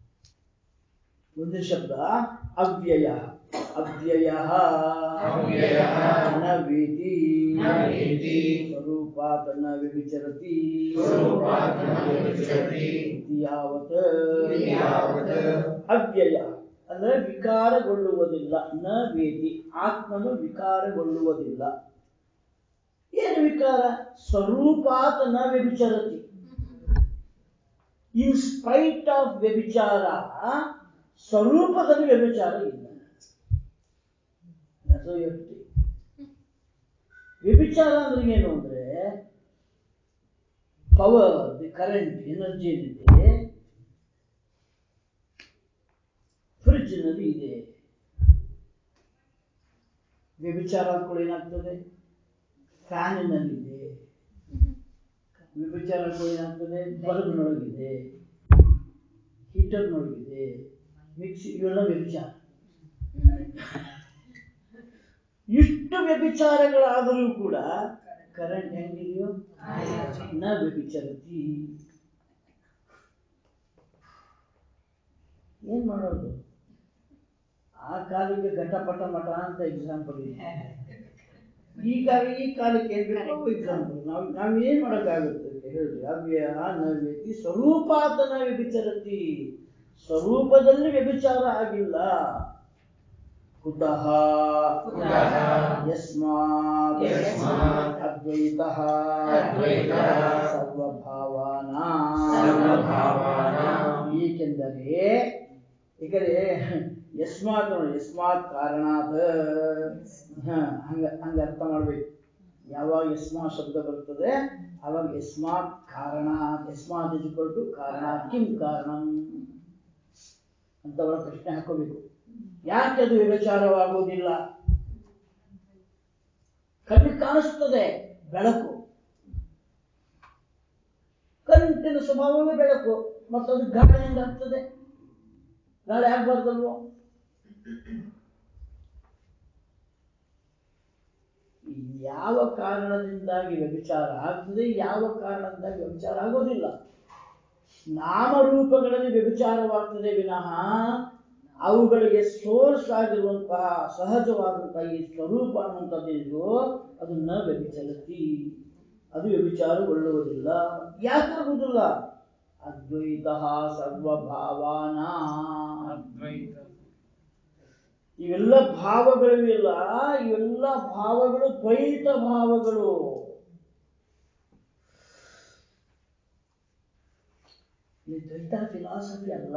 ಒಂದು ಶಬ್ದ ಅವ್ಯಯ ಅವ್ಯಯ ಅವ್ಯಯಃ ನ ವೇದಿ ನ ವೇದಿ ಸ್ವರೂಪಾತ್ ನ ವ್ಯಭಿಚರತಿ ಸ್ವರೂಪಾತ್ ನ ವ್ಯಭಿಚರತಿ ಇತಿ ಯಾವತ್ ಇತಿ ಯಾವತ್ ಅವ್ಯಯ ಅಂದ್ರೆ ವಿಕಾರಗೊಳ್ಳುವುದಿಲ್ಲ ನ ವೇದಿ ಆತ್ಮನು ವಿಕಾರಗೊಳ್ಳುವುದಿಲ್ಲ ಏನು ವಿಕಾರ ಸ್ವರೂಪಾತ್ ನ ವ್ಯಭಿಚರತಿ ಇನ್ ಸ್ಪೈಟ್ ಆಫ್ ವ್ಯಭಿಚಾರ ಸ್ವರೂಪದಲ್ಲಿ ವ್ಯಭಿಚಾರ ಇಲ್ಲ ಅದು ಯೋಚನೆ. ವ್ಯಭಿಚಾರ ಅಂದ್ರೆ ಏನು ಅಂದ್ರೆ ಪವರ್ ದಿ ಕರೆಂಟ್ ಎನರ್ಜಿ ಏನಿದೆ ಫ್ರಿಡ್ಜ್ನಲ್ಲಿ ಇದೆ ವ್ಯಭಿಚಾರ ಕೂಡ ಏನಾಗ್ತದೆ ಫ್ಯಾನಿನಲ್ಲಿದೆ ವ್ಯಭಿಚಾರ ಕೂಡ ಏನಾಗ್ತದೆ ಬಲ್ಬ್ನೊಳಗಿದೆ ಹೀಟರ್ನೊಳಗಿದೆ ಮಿಕ್ಸಿ ಇವೆಲ್ಲ ವ್ಯಭಿಚಾರ ಇಷ್ಟು ವ್ಯಭಿಚಾರಗಳಾದರೂ ಕೂಡ ಕರೆಂಟ್ ಹೆಂಗಿದೆಯೋ ನ ವ್ಯಭಿಚರತಿ ಏನ್ ಮಾಡೋದು ಆ ಕಾಲಕ್ಕೆ ಘಟಪಟ ಮಠ ಅಂತ ಎಕ್ಸಾಂಪಲ್ ಇದೆ ಈ ಕಾಲ ಈ ಕಾಲಕ್ಕೆ ಏನ್ ಬೇಕೋ ಎಕ್ಸಾಂಪಲ್ ನಾವು ನಾವ್ ಏನ್ ಮಾಡಕ್ಕಾಗುತ್ತೆ ಅಂತ ಹೇಳ್ರಿ ಅವ್ಯ ನವ್ಯತಿ ಸ್ವರೂಪಾತನ ವ್ಯಭಿಚರತಿ ಸ್ವರೂಪದಲ್ಲಿ ವ್ಯಭಿಚಾರ ಆಗಿಲ್ಲ ಕುತಃ ಕುತಃ ಯಸ್ಮಾತ್ ಯಸ್ಮಾತ್ ಅದ್ವೈತಃ ಅದ್ವೈತಃ ಸರ್ವಭಾವಾನಾಂ ಸರ್ವಭಾವಾನಾಂ ಏಕೆಂದರೆ ಏಕೆಂದರೆ ಯಸ್ಮಾತ್ ನೋಡಿ ಯಸ್ಮಾತ್ ಕಾರಣಾತ್ ಹ, ಹಂಗ ಹಂಗ ಅರ್ಥ ಮಾಡ್ಬೇಕು ಯಾವಾಗ ಯಸ್ಮಾ ಶಬ್ದ ಬರ್ತದೆ ಅವಾಗ ಯಸ್ಮಾತ್ ಕಾರಣ ಯಸ್ಮಾತ್ ಇಸ್ಕೊಲ್ ಟು ಕಾರಣ ಕಿಂ ಕಾರಣಂ ಅಂತ ಒಳಗೆ ಪ್ರಶ್ನೆ ಹಾಕೋಬೇಕು ಯಾಕೆ ಅದು ವ್ಯಭಿಚಾರವಾಗುವುದಿಲ್ಲ ಕಣ್ಣಿಗೆ ಕಾಣಿಸ್ತದೆ ಬೆಳಕು ಕರೆಂಟಿನ ಸ್ವಭಾವವೇ ಬೆಳಕು ಮತ್ತು ಅದು ಗಾಳಿಯಿಂದ ಆಗ್ತದೆ ಗಾಳಿ ಆಗ್ಬಾರ್ದಲ್ವೋ ಯಾವ ಕಾರಣದಿಂದಾಗಿ ವ್ಯಭಿಚಾರ ಆಗ್ತದೆ ಯಾವ ಕಾರಣದಿಂದಾಗಿ ವ್ಯಭಿಚಾರ ಆಗೋದಿಲ್ಲ ನಾಮರೂಪಗಳಲ್ಲಿ ವ್ಯಭಿಚಾರವಾಗ್ತದೆ ವಿನಃ ಅವುಗಳಿಗೆ ಸೋರ್ಸ್ ಆಗಿರುವಂತಹ ಸಹಜವಾದಂತಹ ಈ ಸ್ವರೂಪ ಅನ್ನುವಂಥದ್ದಿದೆಯೋ ಅದು ನ ವ್ಯಭಿಚರತಿ ಅದು ವ್ಯಭಿಚಾರಗೊಳ್ಳುವುದಿಲ್ಲ ಯಾಕಾಗುವುದಿಲ್ಲ ಅದ್ವೈತ ಸರ್ವಭಾವಾನ ಇವೆಲ್ಲ ಭಾವಗಳು ಇಲ್ಲ ಇವೆಲ್ಲ ಭಾವಗಳು ದ್ವೈತ ಭಾವಗಳು ಈ ದ್ವೈತ ಫಿಲಾಸಫಿ ಅಲ್ಲ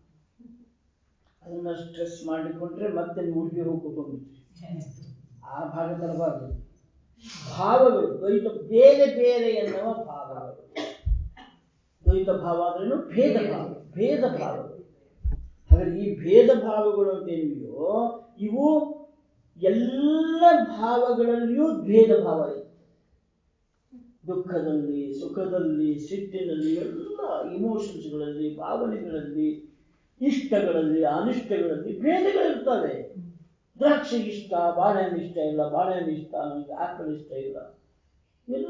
ಅದನ್ನ ಸ್ಟ್ರೆಸ್ ಮಾಡಿಕೊಂಡ್ರೆ ಮತ್ತೆ ನೀವು ಉಡುಪಿ ಹೋಗಿ ಕೂತ್ಕೊಂಡ್ಬಿಟ್ರಿ ಆ ಭಾಗ ತರಬಾರ್ದು ಭಾವಗಳು ದ್ವೈತ ಬೇರೆ ಬೇರೆ ಎನ್ನುವ ಭಾವಗಳು ದ್ವೈತ ಭಾವ ಅಂದ್ರೇನು ಭೇದ ಭಾವ ಭೇದ ಭಾವಗಳು ಹಾಗಾದ್ರೆ ಈ ಭೇದ ಭಾವಗಳು ಅಂತ ಏನಿವೆಯೋ ಇವು ಎಲ್ಲ ಭಾವಗಳಲ್ಲಿಯೂ ಭೇದ ಭಾವ ಇದೆ ದುಃಖದಲ್ಲಿ ಸುಖದಲ್ಲಿ ಸಿಟ್ಟಿನಲ್ಲಿ ಎಲ್ಲ ಇಮೋಷನ್ಸ್ಗಳಲ್ಲಿ ಭಾವನೆಗಳಲ್ಲಿ ಇಷ್ಟಗಳಲ್ಲಿ ಅನಿಷ್ಟಗಳಲ್ಲಿ ಭೇದಗಳಿರ್ತವೆ ದ್ರಾಕ್ಷಿ ಇಷ್ಟ ಬಾಳೆಹಣ್ಣು ಇಷ್ಟ ಇಲ್ಲ ಬಾಳೆಹಣ್ಣು ಇಷ್ಟ ನನಗೆ ಆಪಲ್ ಇಷ್ಟ ಇಲ್ಲ ಇಲ್ಲ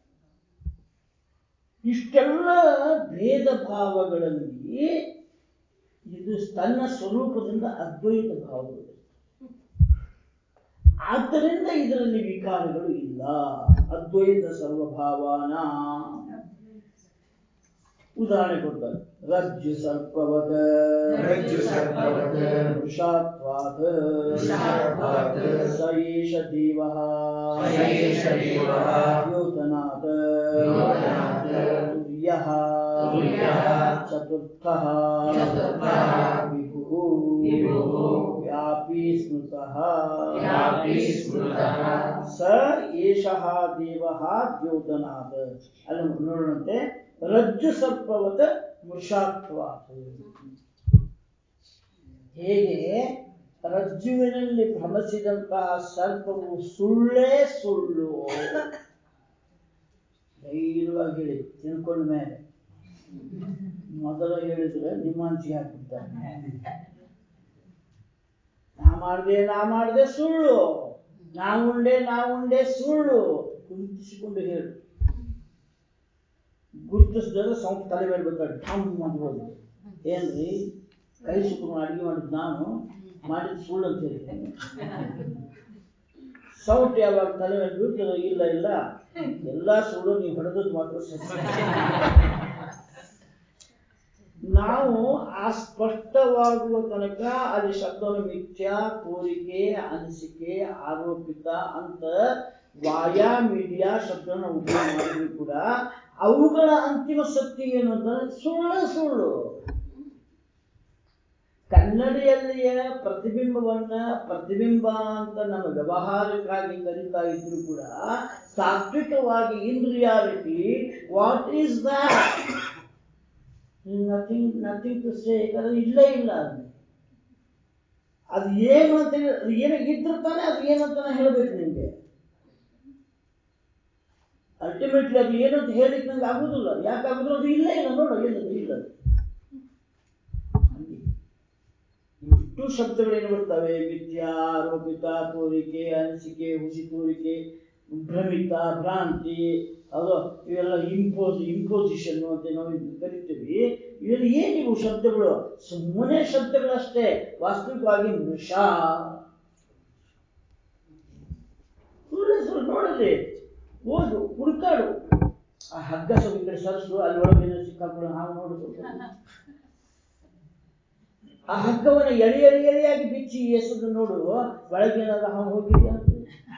ಇಷ್ಟೆಲ್ಲ ಭೇದ ಭಾವಗಳಲ್ಲಿ ಇದು ತನ್ನ ಸ್ವರೂಪದಿಂದ ಅದ್ವೈತ ಭಾವಗಳು ಆದ್ದರಿಂದ ಇದರಲ್ಲಿ ವಿಕಾರಗಳು ಇಲ್ಲ ಅದ್ವೈತ ಸರ್ವಭಾವಾನ ಉದಾಹರಣೆ ಕೊಡ್ತಾರೆ ರಜ್ಜು ಸರ್ಪವತ ರಜ್ಜು ಸರ್ಪವತ್ ವೃಷಾತ್ವಾತ್ ವೃಷಾತ್ವಾತ್ ಸ ಏಷ ದೇವಃ ಸ ಏಷ ದೇವಃ ಯೋತನಾತ್ ಯೋತನಾತ್ ತುರ್ಯಃ ತುರ್ಯಃ ಚತುರ್ಥಃ ಚತುರ್ಥಃ ವಿಭುಃ ವಿಭುಃ ವ್ಯಾಪಿ ಸ್ಮೃತಃ ವ್ಯಾಪಿ ಸ್ಮೃತಃ ಸ ಏಷಃ ದೇವಃ ದ್ಯೋತನಾತ್ ಅಲ್ಲಿ ನೋಡೋಣಂತೆ ರಜ್ಜು ಸರ್ಪವತ ಮೃಷಾತ್ವ ಹೇಗೆ ರಜ್ಜುವಿನಲ್ಲಿ ಭ್ರಮಿಸಿದಂತಹ ಸರ್ಪವು ಸುಳ್ಳೇ ಸುಳ್ಳು ಧೈರ್ಯವಾಗಿ ಹೇಳಿ ತಿಳ್ಕೊಂಡ ಮೇಲೆ ಮೊದಲ ಹೇಳಿದ್ರೆ ನಿಮ್ಮ ಅಂಚಿಗೆ ಹಾಕ್ಬಿಡ್ತಾರೆ ನಾ ಮಾಡ್ದೆ ನಾ ಮಾಡ್ದೆ ಸುಳ್ಳು ನಾ ಉಂಡೆ ನಾ ಉಂಡೆ ಸುಳ್ಳು ಗುರುತಿಸಿಕೊಂಡು ಹೇಳು ಗುರುತಿಸಿದ್ರೆ ಸೌಂಡ್ ತಲೆ ಮೇಲೆ ಬರ್ತಾರೆ ಠಮ್ ಅನ್ಬೋದು ಏನ್ರಿ ಕೈ ಸುತ್ತ ಅಡಿಗೆ ಮಾಡಿದ್ ನಾನು ಮಾಡಿದ ಸುಳ್ಳು ಅಂತ ಹೇಳ್ತೇನೆ ಸೌಟ್ ಯಾವಾಗ ತಲೆ ಮೇಲೆ ಬೀಳ್ತದೋ ಇಲ್ಲ ಇಲ್ಲ ಎಲ್ಲಾ ಸುಳ್ಳು ನೀವು ಹೊಡೆದದ್ದು ಮಾತ್ರ ಸತ್ಯ ನಾವು ಆ ಸ್ಪಷ್ಟವಾಗುವ ತನಕ ಅಲ್ಲಿ ಶಬ್ದವನ್ನು ಮಿಥ್ಯ ಕೋರಿಕೆ ಅನಿಸಿಕೆ ಆರೋಪಿತ ಅಂತ ವಾಯಾ ಮೀಡಿಯಾ ಶಬ್ದವನ್ನು ಉಪಯೋಗ ಮಾಡಿದ್ರು ಕೂಡ ಅವುಗಳ ಅಂತಿಮ ಸತ್ಯ ಏನು ಅಂತಂದ್ರೆ ಸುಳ್ಳು ಸುಳ್ಳು ಕನ್ನಡಿಯಲ್ಲಿಯ ಪ್ರತಿಬಿಂಬವನ್ನ ಪ್ರತಿಬಿಂಬ ಅಂತ ನಮ್ಮ ವ್ಯವಹಾರಕ್ಕಾಗಿ ಕರೀತಾ ಇದ್ರು ಕೂಡ ತಾತ್ವಿಕವಾಗಿ in reality what is that nothing nothing to say ಯಾಕಂದ್ರೆ ಇಲ್ಲೇ ಇಲ್ಲ ಅದು ಅದು ಏನು ಅಂತ ಹೇಳಿ- ಅದು ಏನು ಇದ್ರೆ ತಾನೇ ಅದು ಏನು ಅಂತ ನಾನು ಹೇಳ್ಬೇಕು ನಿಮ್ಗೆ ಅಲ್ಟಿಮೇಟ್ಲಿ ಅದು ಏನು ಅಂತ ಹೇಳಿಕ್ ನಂಗೆ ಆಗುದಿಲ್ಲ ಯಾಕೆ ಆಗುದಿಲ್ಲ ಅದು ಇಲ್ಲೇ ಇಲ್ಲ ನೋಡು ಏನದು ಇಲ್ಲ ಅದು. ಹಂಗೆ. ಇಷ್ಟು ಶಬ್ದಗಳೇನು ಬರ್ತವೆ ಮಿಥ್ಯಾ ಆರೋಪಿತ ತೋರಿಕೆ ಅನಿಸಿಕೆ ಹುಸಿ ತೋರಿಕೆ ಭ್ರಮಿತ ಭ್ರಾಂತಿ ಅದು ಇವೆಲ್ಲ ಇಂಪೋಸ್ ಇಂಪೋಸಿಷನ್ ಅಂತ ನಾವು ಇದನ್ನ ಕರಿತೀವಿ ಇವೆಲ್ಲ ಏನಿವು ಶಬ್ದಗಳು ಸುಮ್ಮನೆ ಶಬ್ದಗಳಷ್ಟೇ ವಾಸ್ತವಿಕವಾಗಿ ಮೃಷ ಸುಳ್ಳು ಸುಳ್ಳು ನೋಡಲಿ ಓದು ಹುಡುಕಾಡು ಆ ಹಗ್ಗ ಸ್ವಲ್ಪ ಈ ಕಡೆ ಸರಿಸು ಅಲ್ಲಿ ಒಳಗೆ ಏನೋ ಸಿಕ್ಕಾಕೊಂಡು ಹಾವು ನೋಡು ಆ ಹಗ್ಗವನ್ನ ಎಳಿ ಎಳಿ ಎಳಿಯಾಗಿ ಬಿಚ್ಚಿ ಎಸೆದು ನೋಡು ಒಳಗೆ ಏನಾದ್ರು ಹಾವು ಹೋಗಿದೆಯಾ ಅಂತ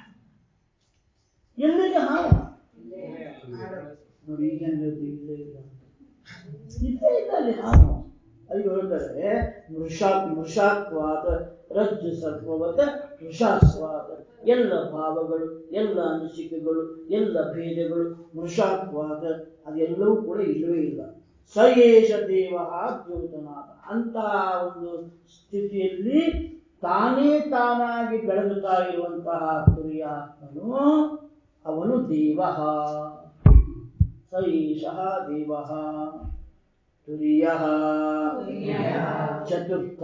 ಎಲ್ಲಿದೆ ಹಾವು ನೋಡಿ ಈಗ ಇಲ್ಲೇ ಇಲ್ಲ ಇಲ್ಲೇ ಇಲ್ಲ ಅಲ್ಲಿ ಹಾವು ಅಲ್ಲಿ ಹೇಳ್ತಾರೆ ಮೃಷಾ ಮೃಷಾತ್ವಾದ ರಜ್ಜು ಸರ್ಪವತ ಮೃಷಾಸ್ವಾದ ಎಲ್ಲ ಭಾವಗಳು ಎಲ್ಲ ಅನಿಸಿಕೆಗಳು ಎಲ್ಲ ಭೇದಗಳು ಮೃಷಾತ್ವಾದ ಅದೆಲ್ಲವೂ ಕೂಡ ಇಲ್ಲವೇ ಇಲ್ಲ ಸಯೇಷ ದೇವ ದ್ಯೋತನಾಥ ಅಂತಹ ಒಂದು ಸ್ಥಿತಿಯಲ್ಲಿ ತಾನೇ ತಾನಾಗಿ ಬೆಳಗುತ್ತಾ ಇರುವಂತಹ ತುರ್ಯಾತ್ಮನು ಅವನು ದೇವ ಸಯೇಷ ದೇವ ತುರ್ಯ ಚತುರ್ಥ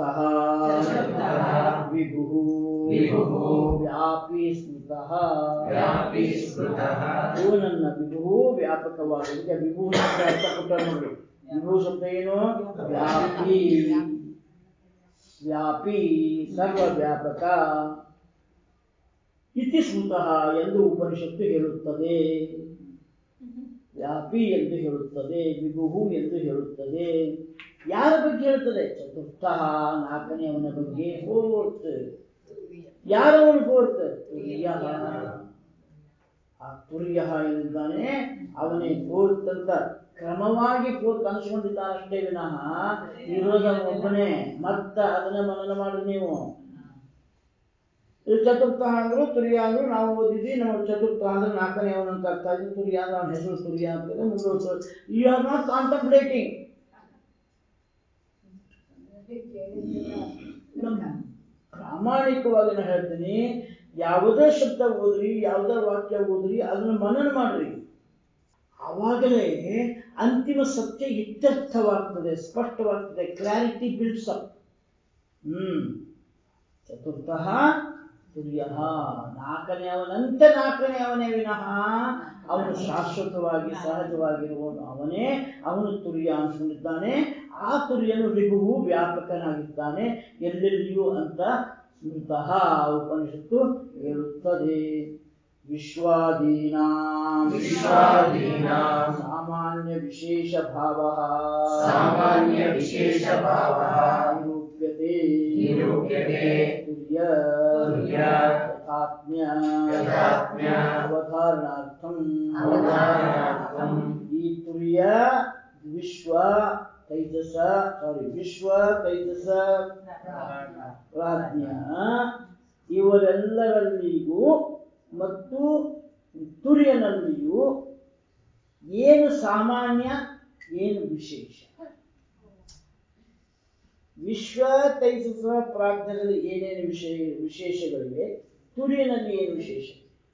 ವಿಭು ವಿಭುಃ ವ್ಯಾಪಿ ಸ್ಮೃತಃ ವ್ಯಾಪಿ ಸ್ಮೃತಃ ಇವು ನನ್ನ ವಿಭು ವ್ಯಾಪಕವಾದ ವಿಭು ಶಬ್ದ ಅರ್ಥ ಕೊಟ್ಟ ನೋಡಿ ವಿಭು ಶಬ್ದ ಏನು ವ್ಯಾಪಿ ವ್ಯಾಪಿ ಸರ್ವ ವ್ಯಾಪಕ ಇತಿ ಸ್ಮೃತಃ ಎಂದು ಉಪನಿಷತ್ತು ಹೇಳುತ್ತದೆ ವ್ಯಾಪಿ ಎಂದು ಹೇಳುತ್ತದೆ ವಿಭು ಎಂದು ಹೇಳುತ್ತದೆ ಯಾರ ಬಗ್ಗೆ ಹೇಳುತ್ತದೆ ಚತುರ್ಥ ನಾಲ್ಕನೆಯವನ ಬಗ್ಗೆ ಫೋರ್ತ್ ಯಾರವನು ಫೋರ್ತ್ ತುರ್ಯ ಆ ತುರ್ಯ ಏನಿದ್ದಾನೆ ಅವನೇ ಫೋರ್ತ್ ಅಂತ ಕ್ರಮವಾಗಿ ಫೋರ್ತ್ ಅನಿಸ್ಕೊಂಡಿದ್ದಾನಷ್ಟೇ ವಿನಃ ಇರೋದ ಒಬ್ಬನೇ ಮತ್ತ ಅದನ್ನ ಮನನ ಮಾಡಿ ನೀವು ಇದು ಚತುರ್ಥ ಅಂದ್ರು ತುರ್ಯ ಅಂದ್ರು ನಾವು ಓದಿದ್ವಿ ನಮ್ಮ ಚತುರ್ಥ ಅಂದ್ರೆ ನಾಲ್ಕನೇ ಅವನಂತ ಅರ್ಥ ಆಯ್ತು ತುರ್ಯ ಅಂದ್ರೆ ಅವನ ಹೆಸರು ತುರ್ಯ ಅಂತ ಮುಂದೆ ಯು ಆರ್ ನಾಟ್ ಕಾಂಟಂಪ್ಲೇಟಿಂಗ್ ಪ್ರಾಮಾಣಿಕವಾಗಿ ನಾನು ಹೇಳ್ತೀನಿ ಯಾವುದೇ ಶಬ್ದ ಓದ್ರಿ ಯಾವುದೇ ವಾಕ್ಯ ಓದ್ರಿ ಅದನ್ನ ಮನನ ಮಾಡ್ರಿ ಆವಾಗಲೇ ಅಂತಿಮ ಸತ್ಯ ಇತ್ಯರ್ಥವಾಗ್ತದೆ ಸ್ಪಷ್ಟವಾಗ್ತದೆ ಕ್ಲಾರಿಟಿ ಬಿಲ್ಡ್ಸ್ ಅಪ್ ಹ್ಮ್ ಚತುರ್ಥ ತುರ್ಯ ನಾಲ್ಕನೇ ಅವನಂತೆ ನಾಲ್ಕನೇ ಅವನೇ ವಿನಃ ಅವನು ಶಾಶ್ವತವಾಗಿ ಸಹಜವಾಗಿರುವವನು ಅವನೇ ಅವನು ತುರ್ಯ ಅನ್ಸ್ಕೊಂಡಿದ್ದಾನೆ ಆ ತುರ್ಯನು ವಿಭುವು ವ್ಯಾಪಕನಾಗಿದ್ದಾನೆ ಎಲ್ಲೆಲ್ಲಿಯೂ ಅಂತ ಸ್ಮೃತಃ ಉಪನಿಷತ್ತು ಹೇಳುತ್ತದೆ ವಿಶ್ವಾದೀನಾಂ ವಿಶ್ವಾದೀನಾಂ ಸಾಮಾನ್ಯ ವಿಶೇಷ ಭಾವ ಸಾಮಾನ್ಯ ವಿಶೇಷ ಭಾವಃ ನಿರೂಪ್ಯತೆ ನಿರೂಪ್ಯತೆ ತುರ್ಯ ತುರ್ಯ ಯಥಾತ್ಮ್ಯ ಯಥಾತ್ಮ್ಯ ಅವಧಾರಣಾರ್ಥಂ ಅವಧಾರಣಾರ್ಥಂ ಈ ತುರ್ಯ ವಿಶ್ವ ತೈಜಸ ಸಾರಿ ವಿಶ್ವ ತೈಜಸ ಪ್ರಾಜ್ಞ ಇವರೆಲ್ಲರಲ್ಲಿಯೂ ಮತ್ತು ತುರ್ಯನಲ್ಲಿಯೂ ಏನು ಸಾಮಾನ್ಯ ಏನು ವಿಶೇಷ ವಿಶ್ವ ತೈಜಸ ಪ್ರಾಜ್ಞದಲ್ಲಿ ಏನೇನು ವಿಶೇ ವಿಶೇಷಗಳಿವೆ ತುರಿಯನಲ್ಲಿ ಏನು ವಿಶೇಷ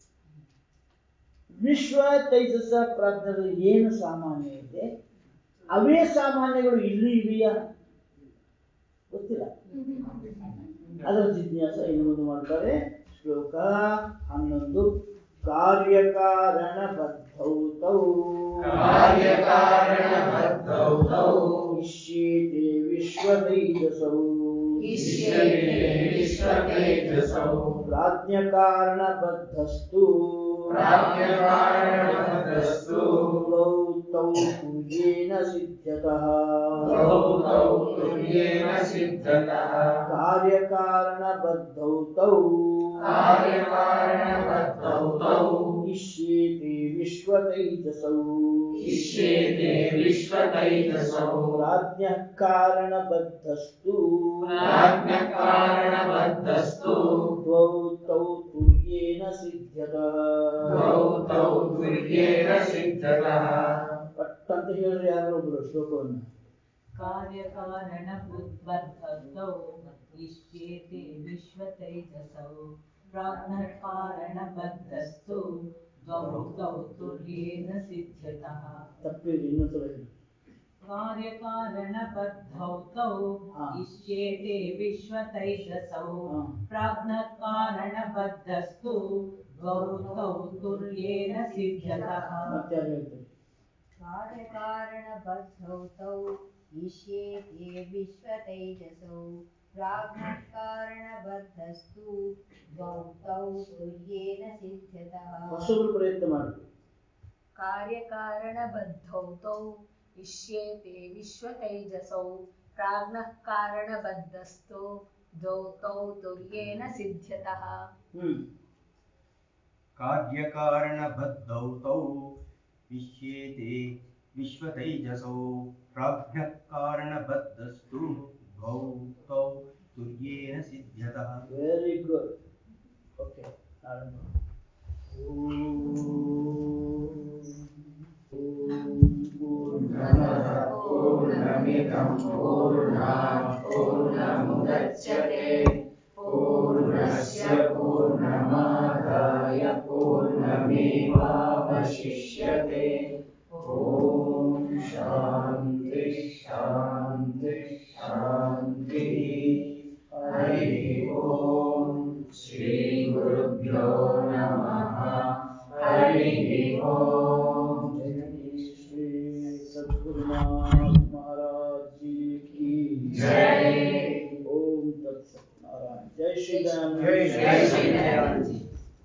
ವಿಶ್ವ ತೈಜಸ ಪ್ರಾಜ್ಞದಲ್ಲಿ ಏನು ಸಾಮಾನ್ಯ ಇದೆ ಅವೇ ಸಾಮಾನ್ಯಗಳು ಇಲ್ಲಿ ಇವೆಯಾ ಗೊತ್ತಿಲ್ಲ ಅದರ ಜಿಜ್ಞಾಸ ಇನ್ನು ಮುಂದೆ ಮಾಡ್ತಾರೆ ಶ್ಲೋಕ ಹನ್ನೊಂದು ಕಾರ್ಯಕಾರಣ ಬದ್ಧೌ ತೌ ಕಾರ್ಯಕಾರಣಬದ್ಧೌ ತೌ ಇಷ್ಯೇತೆ ವಿಶ್ವತೈಜಸೌ ಇಷ್ಯತೆ ವಿಶ್ವತೇಜಸೌ ಪ್ರಾಜ್ಞಕಾರಣಬದ್ಧಸ್ತು ಪ್ರಾಜ್ಞಕಾರಣಬದ್ಧಸ್ತು ದ್ವೌ ತೌ ತುರ್ಯೇನ ಸಿದ್ಧ್ಯತಃ ದ್ವೌ ತೌ ತುರ್ಯೇನ ಸಿದ್ಧತಃ ಕಾರ್ಯಕಾರಣಬದ್ಧೌ ತೌ ಕಾರ್ಯಕಾರಣಬದ್ಧೌ ತೌ ಇಷ್ಯೇತೆ ವಿಶ್ವತೈಜಸೌ ಇಷ್ಯೇತೆ ವಿಶ್ವತೈಜಸೌ ಪ್ರಾಜ್ಞಃ ಕಾರಣಬದ್ಧಸ್ತು ಪ್ರಾಜ್ಞಕಾರಣಬದ್ಧಸ್ತು ದ್ವೌ ತೌ ತುರ್ಯೇನ ಸಿದ್ಧ್ಯತಃ ದ್ವೌ ತೌ ತುರ್ಯೇನ ಸಿದ್ಧತಃ ಪಟ್ಟಂತ ಹೇಳ್ರಿ ಯಾರೊಬ್ರು ಶ್ಲೋಕವನ್ನು ಕಾರ್ಯಕಾರಣ ಬುದ್ಧೌ ಇಷ್ಯೇತೆ ವಿಶ್ವತೈಜಸೌ ಪ್ರಾಜ್ಞಕಾರಣ ಬದ್ಧಸ್ತು ದ್ವೌ ತೌ ತುರ್ಯೇನ ಸಿದ್ಧ್ಯತಃ ತಪ್ಪಿರಿ ಇನ್ನೊಂದ್ಸಲ ಹೇಳಿ ಕಾರ್ಯಕಾರಣ ಬದ್ಧೌ ತೌ ಹಾ. ಇಷ್ಯೇತೆ ವಿಶ್ವತೈಜಸೌ ಹಾ. ಪ್ರಾಜ್ಞಕಾರಣ ಬದ್ಧಸ್ತು ದ್ವೌ ತೌ ತುರ್ಯೇನ ಸಿದ್ಧ್ಯತಃ ಮತ್ತೆ ಯಾರು ಹೇಳ್ತಾರೆ कार्यकारणबद्धौ तौ इष्येते विश्वतैजसौ प्राज्ञकारणबद्धस्तु द्वौ तौ तुर्येन सिद्ध्यतः ಹೊಸಬ್ರು ಪ್ರಯತ್ನ ಮಾಡಿ ಕಾರ್ಯಕಾರಣಬದ್ಧೌ ತೌ ಇಷ್ಯೇತೆ ವಿಶ್ವತೈಜಸೌ ಪ್ರಾಜ್ಞಃ ಕಾರಣಬದ್ಧಸ್ಥೋ ದ್ವೌ ತೌ ತುರ್ಯೇನ ಸಿದ್ಧ್ಯತಃ ಹ್ಮ್ कार्यकारणबद्धौ तौ विश्येते विश्वतैजसौ प्राज्ञः कारणबद्धस्तु द्वौ तौ तुर्येन सिद्ध्यतः ವೆರಿ ಗುಡ್ ಓಕೆ ನಾಳೆ ನಮಃ ಪೂರ್ಣಮಿದಂ ಪೂರ್ಣಾತ್ ಪೂರ್ಣಮುದಚ್ಯತೆ ಪೂರ್ಣಸ್ಯ ಪೂರ್ಣಮಾದಾಯ ಪೂರ್ಣಮೇವಾವಶಿಷ್ಯತೆ